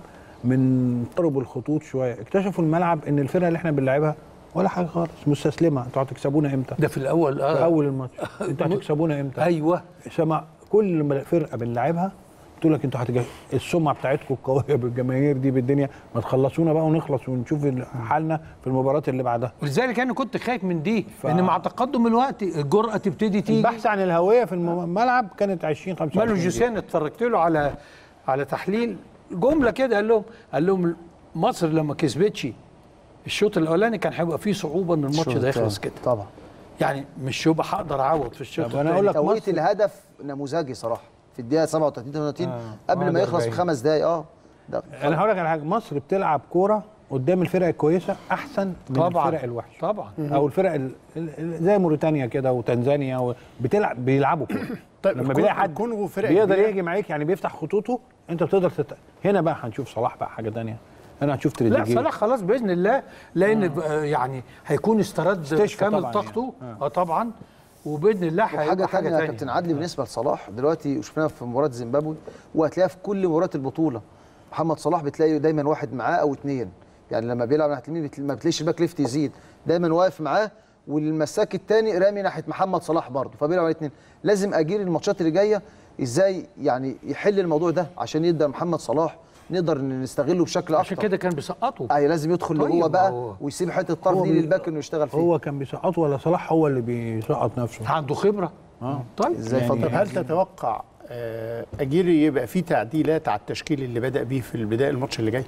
من قرب الخطوط شويه اكتشفوا الملعب ان الفرقه اللي احنا بنلعبها ولا حاجه خالص مستسلمه انتوا هتكسبونا امتى ده في الاول في اه اول الماتش انتوا هتكسبونا امتى ايوه سمع كل ما فرقه بنلعبها تقول لك انتوا هتجي السمعه بتاعتكم القويه بالجماهير دي بالدنيا ما تخلصونا بقى ونخلص ونشوف حالنا في المباراه اللي بعدها ولذلك انا كنت خايف من دي ف- ان مع تقدم الوقت الجرأه تبتدي تيجي البحث عن الهويه في الملعب كانت 20 25 مالو دقيقة. جوسين اتفرجت له على على تحليل جمله كده قال لهم قال لهم مصر لما كسبتش الشوط الاولاني كان هيبقى فيه صعوبه ان الماتش الشوط ده يخلص التاني. كده طبعا يعني مش هيبقى هقدر اعوض في الشوط طب أنا أقول التاني. لك توقيت مصر- الهدف نموذجي صراحه في الدقيقه 37 38 آه. قبل ما آه، يخلص 40. بخمس دقائق اه ده انا هقول لك على حاجه مصر بتلعب كوره قدام الفرق الكويسه احسن من طبعا الفرق الوحشه طبعا او الفرق ال- ال- زي موريتانيا كده وتنزانيا و- بتلعب بيلعبوا كوره طيب لما الكون- بيلاقي حد الكونغو فرقة بيقدر كبيرة. يهجم عليك يعني بيفتح خطوطه انت بتقدر تت... هنا بقى هنشوف صلاح بقى حاجه تانية هنا هنشوف لا تريزيجيه صلاح خلاص باذن الله لان آه. يعني هيكون استرد استشفى كامل طبعاً طاقته يعني. اه طبعا وباذن الله وحاجه هيبقى ثانيه حاجه يا ثانيه كابتن عدلي بالنسبه لصلاح دلوقتي شفناها في مباراه زيمبابوي وهتلاقيها في كل مباريات البطوله محمد صلاح بتلاقي دايما واحد معاه او اثنين يعني لما بيلعب ناحيه اليمين بتل- ما بتلاقيش الباك ليفت يزيد دايما واقف معاه والمساك الثاني رامي ناحيه محمد صلاح برضه فبيلعب على اثنين لازم اجير الماتشات اللي جايه ازاي يعني يحل الموضوع ده عشان يقدر محمد صلاح نقدر نستغله بشكل اكتر عشان كده كان بيسقطه اي لازم يدخل طيب، لجوه بقى هو- ويسيب حته الطرف هو دي بي- للباك انه يشتغل فيه هو كان بيسقط ولا صلاح هو اللي بيسقط نفسه عنده خبره اه طيب ازاي يعني- اتفضل طب هل تتوقع آه، اجيري يبقى في تعديلات على التشكيل اللي بدا بيه في البدايه الماتش اللي جاي؟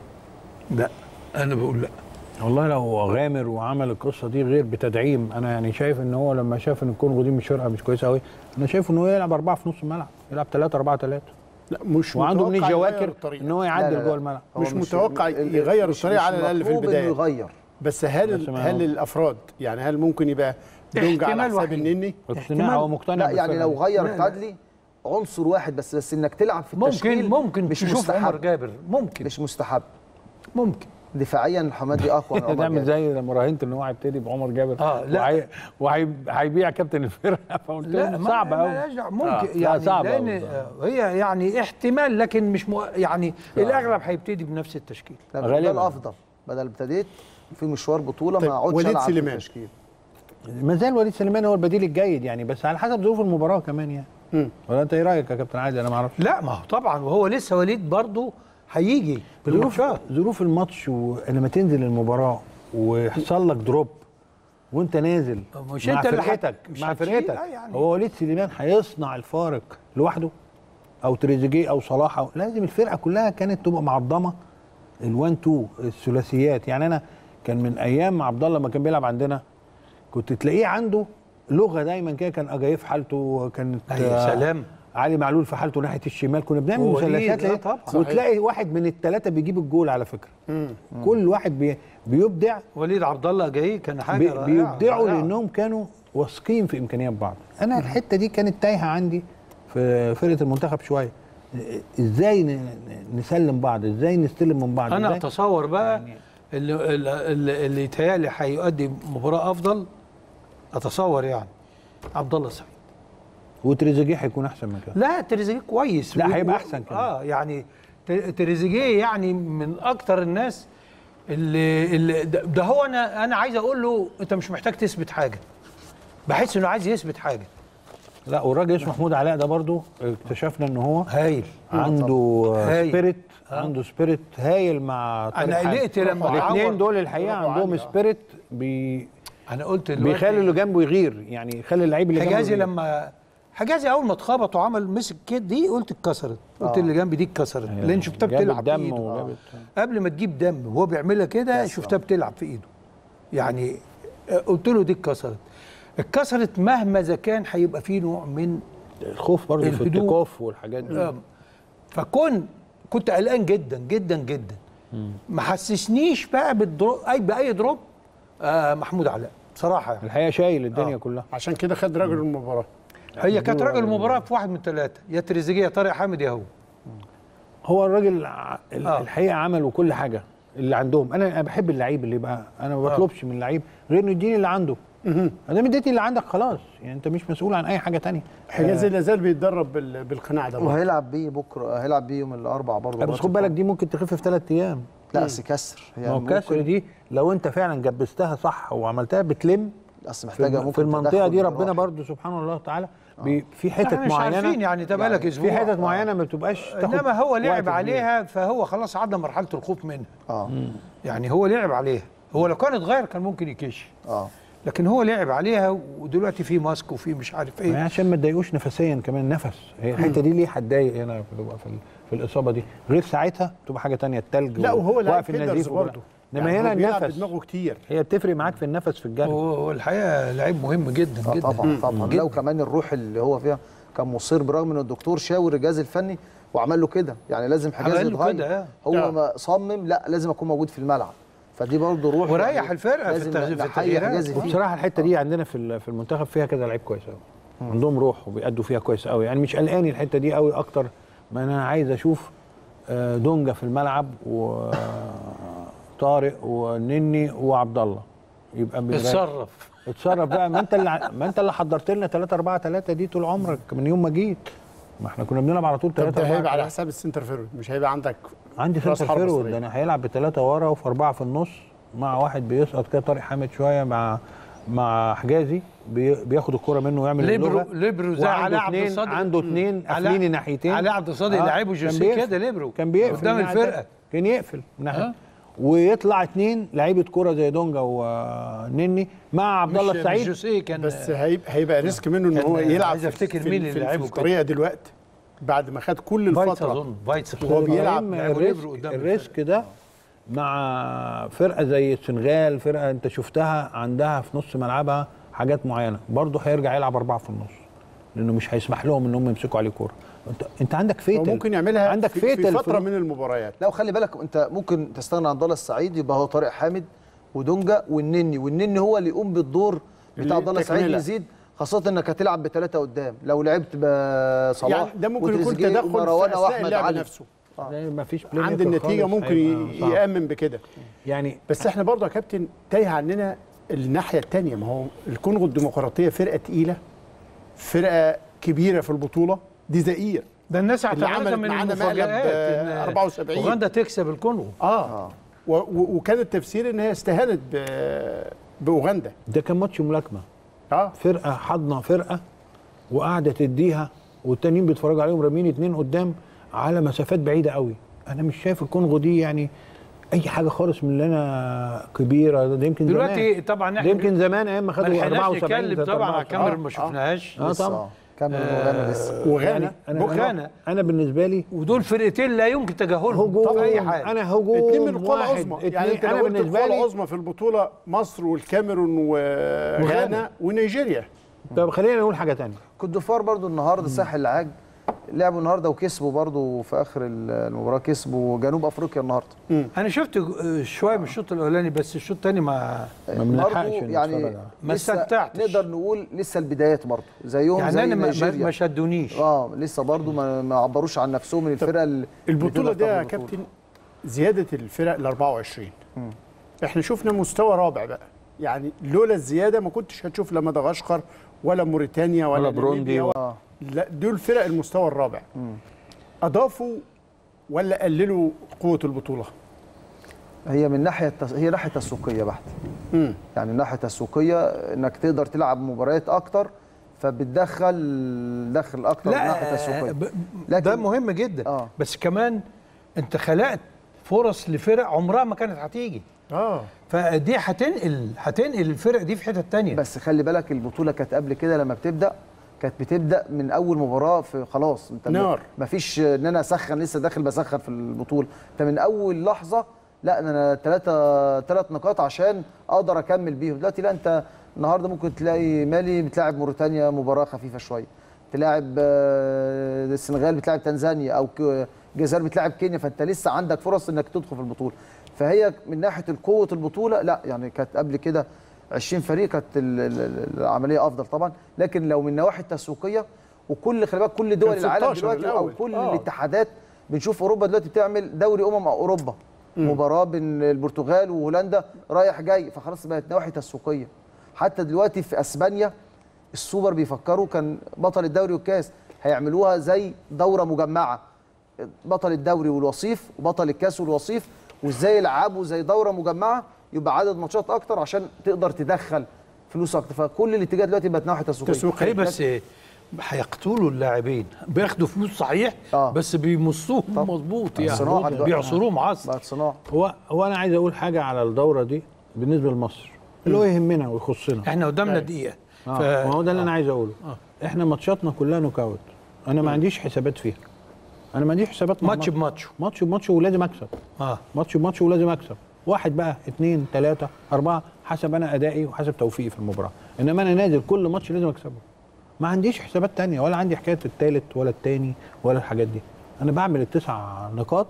لا انا بقول لا والله لو غامر وعمل القصه دي غير بتدعيم انا يعني شايف ان هو لما شاف ان الكونغو دي مش فرقه مش كويسه قوي انا شايف ان هو يلعب اربعه في نص الملعب يلعب ثلاثه اربعه ثلاثه لا مش وعنده من متوقع يغير الجواكر الطريقة. ان هو لا، يعدل لا، جوه لا. الملعب هو مش متوقع ال- يغير مش- الطريقة مش على الأقل في مطلوب إنه البداية. يغير بس هل بس ما هل هو- الافراد يعني هل ممكن يبقى دونج على احتمال حساب وحيد. النني؟ اقتناع هو مقتنع لا يعني بالفرقة لو دي. غير لا، لا. تعدلي عنصر واحد بس بس انك تلعب في التشكيل ممكن ممكن مش تشوف عمر مستحب جابر ممكن مش مستحب ممكن دفاعيا الحمادي اقوى من عمر تعمل جابر. زي لما راهنت ان هو هيبتدي بعمر جابر آه، لا. وهي- وهي- وهيبيع كابتن الفرقه فقلت لا له ما- صعب ما- قوي ملهاش دعوة. ممكن آه، لا، يعني صعب لان أوي. آه، هي يعني احتمال لكن مش مو يعني الاغلب هيبتدي بنفس التشكيل لا، غالباً. ده الافضل بدل ابتديت في مشوار بطوله طيب، ما اقعدش وليد العب في سليمان. التشكيل ما زال وليد سليمان هو البديل الجيد يعني بس على حسب ظروف المباراه كمان يعني مم. ولا انت ايه رايك يا كابتن عادل انا ما اعرفش لا ما هو طبعا وهو لسه وليد برضه هيجي ظروف بالماتشات ظروف الماتش ولما تنزل المباراه ويحصل لك دروب وانت نازل مش مع انت اللي هت- فرقتك مش مع هتشيل، فرقتك آه يعني. هو وليد سليمان هيصنع الفارق لوحده او تريزيجيه او صلاح أو لازم الفرقه كلها كانت تبقى معضمه الوان تو الثلاثيات يعني انا كان من ايام عبد الله ما كان بيلعب عندنا كنت تلاقيه عنده لغه دايما كده كان اجايه في حالته كانت أي آه، سلام. علي معلول في حالته ناحيه الشمال كنا بنعمل ووليد، مثلثات آه إيه؟ طبعا. وتلاقي واحد من الثلاثه بيجيب الجول على فكره كل واحد بي بيبدع وليد عبد الله جاي كان حاجه بي رائعة، بيبدعوا رائعة. لانهم كانوا واثقين في امكانيات بعض انا الحته دي كانت تايهه عندي في فرقه المنتخب شويه ازاي ن- نسلم بعض ازاي نستلم من بعض انا إزاي؟ اتصور بقى اللي اللي, اللي يتهيألي هيؤدي مباراه افضل اتصور يعني عبد الله السعيد وتريزيجيه هيكون احسن من كده لا تريزيجيه كويس لا، و- هيبقى و- أحسن كمان. اه يعني ت- تريزيجيه يعني من اكتر الناس اللي, اللي ده, ده هو انا انا عايز اقول له انت مش محتاج تثبت حاجه بحس انه عايز يثبت حاجه لا والراجل اسمه محمود علاء ده برضو اكتشفنا ان هو هايل عنده هايل. سبيريت عنده سبيريت هايل مع طارق أنا حامد. قلقت لما الاثنين عور- دول الحقيقه روحه عندهم عالية. سبيريت بي انا قلت دلوقتي بيخلي اللي جنبه يغير يعني يخلي اللعيب اللي جنبه حجازي يغير. لما حجازي اول ما اتخبط وعمل مسك كده دي قلت اتكسرت قلت اللي جنبي دي اتكسرت لان شفتها جابت بتلعب دم في ايده وجابت- قبل ما تجيب دم وهو بيعملها كده شفتها بتلعب في ايده يعني آه، قلت له دي اتكسرت اتكسرت مهما اذا كان هيبقى فيه نوع من الخوف برضه في الهدوء. التكاف والحاجات دي آه، فكون كنت قلقان جدا جدا جدا ما حسسنيش بقى بالدروب اي باي دروب آه محمود علاء بصراحه يعني الحقيقه شايل الدنيا آه. كلها عشان كده خد رجل المباراه هي كانت راجل المباراه في واحد من ثلاثه يا تريزيجيه يا طارق حامد يا هو هو الراجل ع- ال- آه. الحقيقه عملوا كل حاجه اللي عندهم انا أنا بحب اللعيب اللي يبقى انا ما بطلبش من اللعيب غير انه يديني اللي عنده انا اديتني اللي عندك خلاص يعني انت مش مسؤول عن اي حاجه تانية حجازي لا زال بيتدرب بال- بالقناع ده برضه. وهيلعب بيه بكره هيلعب بيه يوم الاربعاء برضه بس خد بالك دي ممكن تخف في ثلاث ايام لا بس كسر ما هو الكسر ممكن- دي لو انت فعلا جبستها صح وعملتها بتلم اصل في, محتاجه الم- ممكن في المنطقه تدخل دي ربنا جراحي. برضو سبحان الله تعالى بي في حتت احنا مش معينه عارفين يعني ده بقالك اسبوع في حتت معينه ما بتبقاش تاخد انما هو وقت لعب كبير. عليها فهو خلاص عدى مرحله الخوف منها اه يعني هو لعب عليها هو لو كان اتغير كان ممكن يكش اه لكن هو لعب عليها ودلوقتي في ماسك وفي مش عارف ما هي ايه عشان ما تضايقوش نفسيا كمان نفس هي الحته دي ليه هتضايق هنا بتبقى في, ال- في الاصابه دي غير ساعتها تبقى حاجه تانية التلج لا وهو لاعب واقف النزيف فيلدرز وكل- برضه انما يعني هنا هو بيلعب النفس بدماغه كتير هي بتفرق معاك في النفس في الجري هو هو الحقيقه لعيب مهم جدا آه جدا طبعا طبعا لا وكمان الروح اللي هو فيها كان مصر برغم ان الدكتور شاور الجهاز الفني وعمل له كده يعني لازم حجازي عمل له يتغير كده، آه. هو آه. ما صمم لا لازم اكون موجود في الملعب فدي برضه روح وريح يعني الفرقة في لازم التغ- في نحيي التغييرات. حجازي فيه وبصراحه الحته دي عندنا في ال- في المنتخب فيها كذا لعيب كويس قوي عندهم روح وبيأدوا فيها كويس قوي يعني مش قلقان الحته دي قوي اكتر ما انا عايز اشوف آه، دونجا في الملعب وطارق ونني وعبد الله يبقى بيبقى- اتصرف اتصرف بقى ما انت اللي ع- ما انت اللي حضرت لنا 3 4 3 دي طول عمرك من يوم ما جيت ما احنا كنا بنلعب على طول طب 3 ده 4 هيبقى على حساب السنتر فيرود مش هيبقى عندك عندي راس سنتر حربة فيرود صريح. ده انا هيلعب بثلاثه ورا وفي اربعه في النص مع واحد بيسقط كده طارق حامد شويه مع مع حجازي بي- بياخد الكرة منه ويعمل ليبرو اللغة. ليبرو زي وعنده علاء عبد اتنين- الصادق عنده اثنين علاء- قافلين الناحيتين علاء عبد الصادق لعبه كان جوزيه بيقفل. كده ليبرو كان بيقفل قدام من ناحية الفرقة. تانية. كان يقفل من ناحيه أه. ويطلع اثنين لعيبه كرة زي دونجا ونني مع عبد الله مش- مش السعيد جوزيه كان بس هيبقى هيبقى ريسك منه ان كان- هو يلعب عايز في- أفتكر في- مين اللي في- لعبه في كده. الطريقه دلوقتي بعد ما خد كل فايتس الفتره اظن فايتس وهو بيلعب إبراهيم لعبوا الريسك, ليبرو قدام الريسك ده مع فرقه زي السنغال فرقه انت شفتها عندها في نص ملعبها حاجات معينه برضه هيرجع يلعب اربعه في النص لانه مش هيسمح لهم انهم يمسكوا عليه كوره انت انت عندك هو فيتل ممكن يعملها عندك في, فيتل في في فتره النص. من المباريات لا وخلي بالك انت ممكن تستغنى عن عبد الله السعيد يبقى هو طارق حامد ودونجا والنني والنني هو اللي يقوم بالدور بتاع عبد الله السعيد التكملة. يزيد خاصة انك هتلعب بثلاثة قدام لو لعبت بصلاح يعني ده ممكن يكون وتريزيجيه تدخل ومروان في اثناء واحمد اللعب علي نفسه ما فيش بلاي عند ميكر النتيجه خالص، ممكن هيبقى ي- صعب. يامن بكده يعني بس احنا برضه يا كابتن تايه عننا الناحيه الثانيه ما هو الكونغو الديمقراطيه فرقه تقيله فرقه كبيره في البطوله دي زئير ده الناس اللي اعتبرتها عملت من معانا مقلب، المفاجآت آه، إن 74. اوغندا تكسب الكونغو اه و- و- وكان التفسير ان هي استهانت ب- باوغندا ده كان ماتش ملاكمه اه فرقه حضنه فرقه وقاعده تديها والتانيين بيتفرجوا عليهم رامين اتنين قدام على مسافات بعيده قوي انا مش شايف الكونغو دي يعني اي حاجه خالص من اللي انا كبيره ده يمكن دلوقتي زمان. طبعا ده احنا يمكن زمان ايام ما ما خدوا لحقناش 74 نتكلم زي طبعا على 74. الكاميرا ما آه، شفناهاش اه لسه، طبعا آه. كاميرون وغانا لسه وغانا انا بكرة. انا, أنا بالنسبه لي ودول فرقتين لا يمكن تجاهلهم هجوم في اي حاجه انا هجوم اتنين من القوى واحد، العظمى اتنين يعني انت انا لو قلت بالنسبه القوى لي العظمى في البطوله مصر والكاميرون وغانا ونيجيريا طب خلينا نقول حاجه تانية كوت ديفوار برضو النهارده ساحل العاج لعبوا النهارده وكسبوا برضو في اخر المباراه كسبوا جنوب افريقيا النهارده انا شفت آه، شويه من الشوط الاولاني بس الشوط الثاني ما ما بنلحقش برضو نتفرج يعني على- ما لسه استمتعتش. نقدر نقول لسه البدايات برضو زيهم يعني زي انا ما- ما نيجيريا. ما شدونيش اه لسه برضو ما, ما عبروش عن نفسهم من الفرقه اللي البطوله اللي دي يا تقدر تاخد كابتن زياده الفرق ل 24 احنا شفنا مستوى رابع بقى يعني لولا الزياده ما كنتش هتشوف لا مدغشقر ولا موريتانيا ولا, ولا بروندي ناميبيا و- ولا لا دول فرق المستوى الرابع اضافوا ولا قللوا قوه البطوله هي من ناحيه التس... هي ناحيه تسويقيه بحته امم يعني الناحيه التسويقيه انك تقدر تلعب مباريات اكتر فبتدخل دخل اكتر من ناحيه تسويقيه ب- لكن- ده مهم جدا آه. بس كمان انت خلقت فرص لفرق عمرها ما كانت هتيجي اه فدي هتنقل هتنقل الفرق دي في حته تانية بس خلي بالك البطوله كانت قبل كده لما بتبدا كانت بتبدا من اول مباراه في خلاص انت نار. ما فيش ان انا اسخن لسه داخل بسخن في البطوله انت من اول لحظه لا انا ثلاثه ثلاث نقاط عشان اقدر اكمل بيهم دلوقتي لا انت النهارده ممكن تلاقي مالي بتلاعب موريتانيا مباراه خفيفه شويه تلاعب آه، السنغال بتلاعب تنزانيا او ك- الجزائر بتلاعب كينيا فانت لسه عندك فرص انك تدخل في البطوله فهي من ناحيه القوه البطوله لا يعني كانت قبل كده 20 فريق كانت ال- ال- ال- العمليه افضل طبعا لكن لو من النواحي التسويقيه وكل خلي بالك كل دول كان العالم 16 دلوقتي او الأول. كل آه. الاتحادات بنشوف اوروبا دلوقتي بتعمل دوري امم اوروبا مباراه بين البرتغال وهولندا رايح جاي فخلاص بقت نواحي تسويقيه حتى دلوقتي في اسبانيا السوبر بيفكروا كان بطل الدوري والكاس هيعملوها زي دوره مجمعه بطل الدوري والوصيف وبطل الكاس والوصيف وازاي يلعبوا زي دوره مجمعه يبقى عدد ماتشات اكتر عشان تقدر تدخل فلوس اكتر فكل الاتجاه دلوقتي بقت ناحيه تسويقيه تسويقية. خلي بس هيقتلوا اللاعبين بياخدوا فلوس صحيح آه. بس بيمصوهم مظبوط يعني صناعة دلوقتي. بيعصروهم عصر بقت صناعه هو هو انا عايز اقول حاجه على الدوره دي بالنسبه لمصر اللي هو يهمنا ويخصنا احنا قدامنا دقيقه اه ف- ما هو ده اللي انا عايز اقوله احنا ماتشاتنا كلها نوك اوت انا ما عنديش حسابات فيها انا ما عنديش حسابات مع ماتش مصر. بماتش ماتش بماتش ولازم اكسب اه ماتش بماتش ولازم اكسب واحد بقى اثنين ثلاثة أربعة حسب أنا أدائي وحسب توفيقي في المباراة إنما أنا نازل كل ماتش لازم أكسبه ما عنديش حسابات تانية ولا عندي حكاية التالت ولا التاني ولا الحاجات دي أنا بعمل التسع نقاط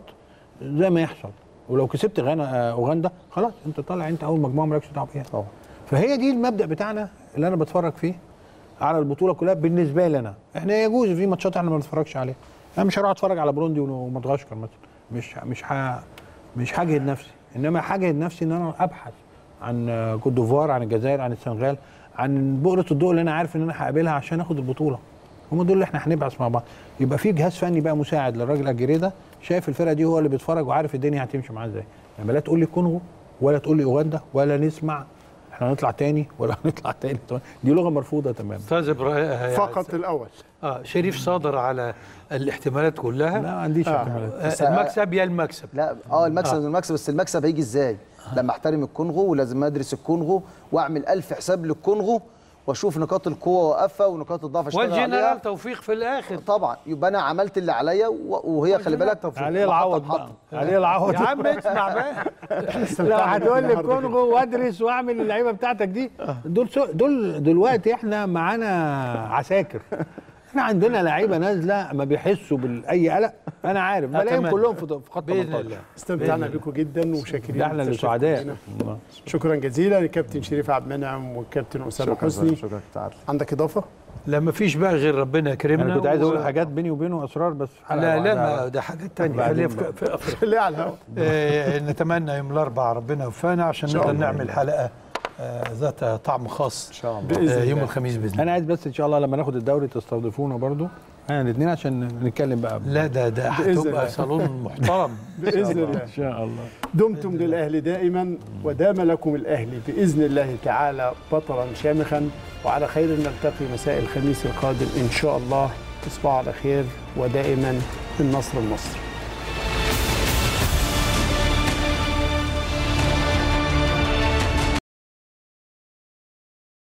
زي ما يحصل ولو كسبت غانا آه، أوغندا خلاص أنت طالع أنت أول مجموعة مالكش دعوة بيها طبعا فهي دي المبدأ بتاعنا اللي أنا بتفرج فيه على البطولة كلها بالنسبة لي أنا إحنا يجوز في ماتشات إحنا ما بنتفرجش عليها أنا مش هروح أتفرج على بروندي ومدغشقر مثلا مش مش ه... مش هجهد نفسي انما هجهد نفسي ان انا ابحث عن كوت ديفوار عن الجزائر عن السنغال عن بؤره الضوء اللي انا عارف ان انا هقابلها عشان اخد البطوله هم دول اللي احنا هنبحث مع بعض يبقى في جهاز فني بقى مساعد للراجل اجيريه ده شايف الفرقه دي هو اللي بيتفرج وعارف الدنيا هتمشي معاه ازاي يعني لا تقول لي كونغو ولا تقول لي اوغندا ولا نسمع احنا هنطلع تاني ولا هنطلع تاني دي لغه مرفوضه تماما استاذ ابراهيم فقط الاول اه شريف صادر على الاحتمالات كلها لا ما عنديش احتمالات آه المكسب يا المكسب لا اه المكسب المكسب بس المكسب هيجي ازاي؟ لما احترم الكونغو ولازم ادرس الكونغو واعمل ألف حساب للكونغو واشوف نقاط القوه واقفها ونقاط الضعف اشتغل عليها والجنرال توفيق في الاخر طبعا يبقى انا عملت اللي عليا و- وهي خلي بالك عليه العوض بقى عليه العوض يا عم اسمع بقى لو هتقول لي الكونغو وادرس واعمل اللعيبه بتاعتك دي دول سو دول دلوقتي احنا معانا عساكر احنا عندنا لعيبه نازله ما بيحسوا باي قلق انا عارف بلاقيهم أتمنى. كلهم في في خط باذن 18 الله استمتعنا بكم جدا وشاكرين ده احنا اللي لتشريفكم سعداء لنا. شكرا جزيلا للكابتن شريف عبد المنعم والكابتن اسامه حسني شكرا تعال عندك اضافه؟ لا ما فيش بقى غير ربنا يكرمنا انا كنت عايز اقول و- حاجات بيني وبينه اسرار بس في حلقة لا لا لوحدها. ما ده حاجات تانية بعدين خليها في, في, في خليها على الهواء آه، نتمنى يوم الاربعاء ربنا يوفقنا عشان شاء نقدر الله. نعمل حلقه آه، ذات طعم خاص ان شاء الله باذن آه، يوم الله الخميس باذن الله انا عايز بس ان شاء الله لما ناخد الدوري تستضيفونا برضو احنا الاثنين عشان نتكلم بقى لا ده ده بإذن هتبقى الله. صالون محترم باذن الله ان شاء الله دمتم للاهلي دائما ودام لكم الاهلي باذن الله تعالى بطلا شامخا وعلى خير نلتقي مساء الخميس القادم ان شاء الله تصبحوا على خير ودائما النصر النصر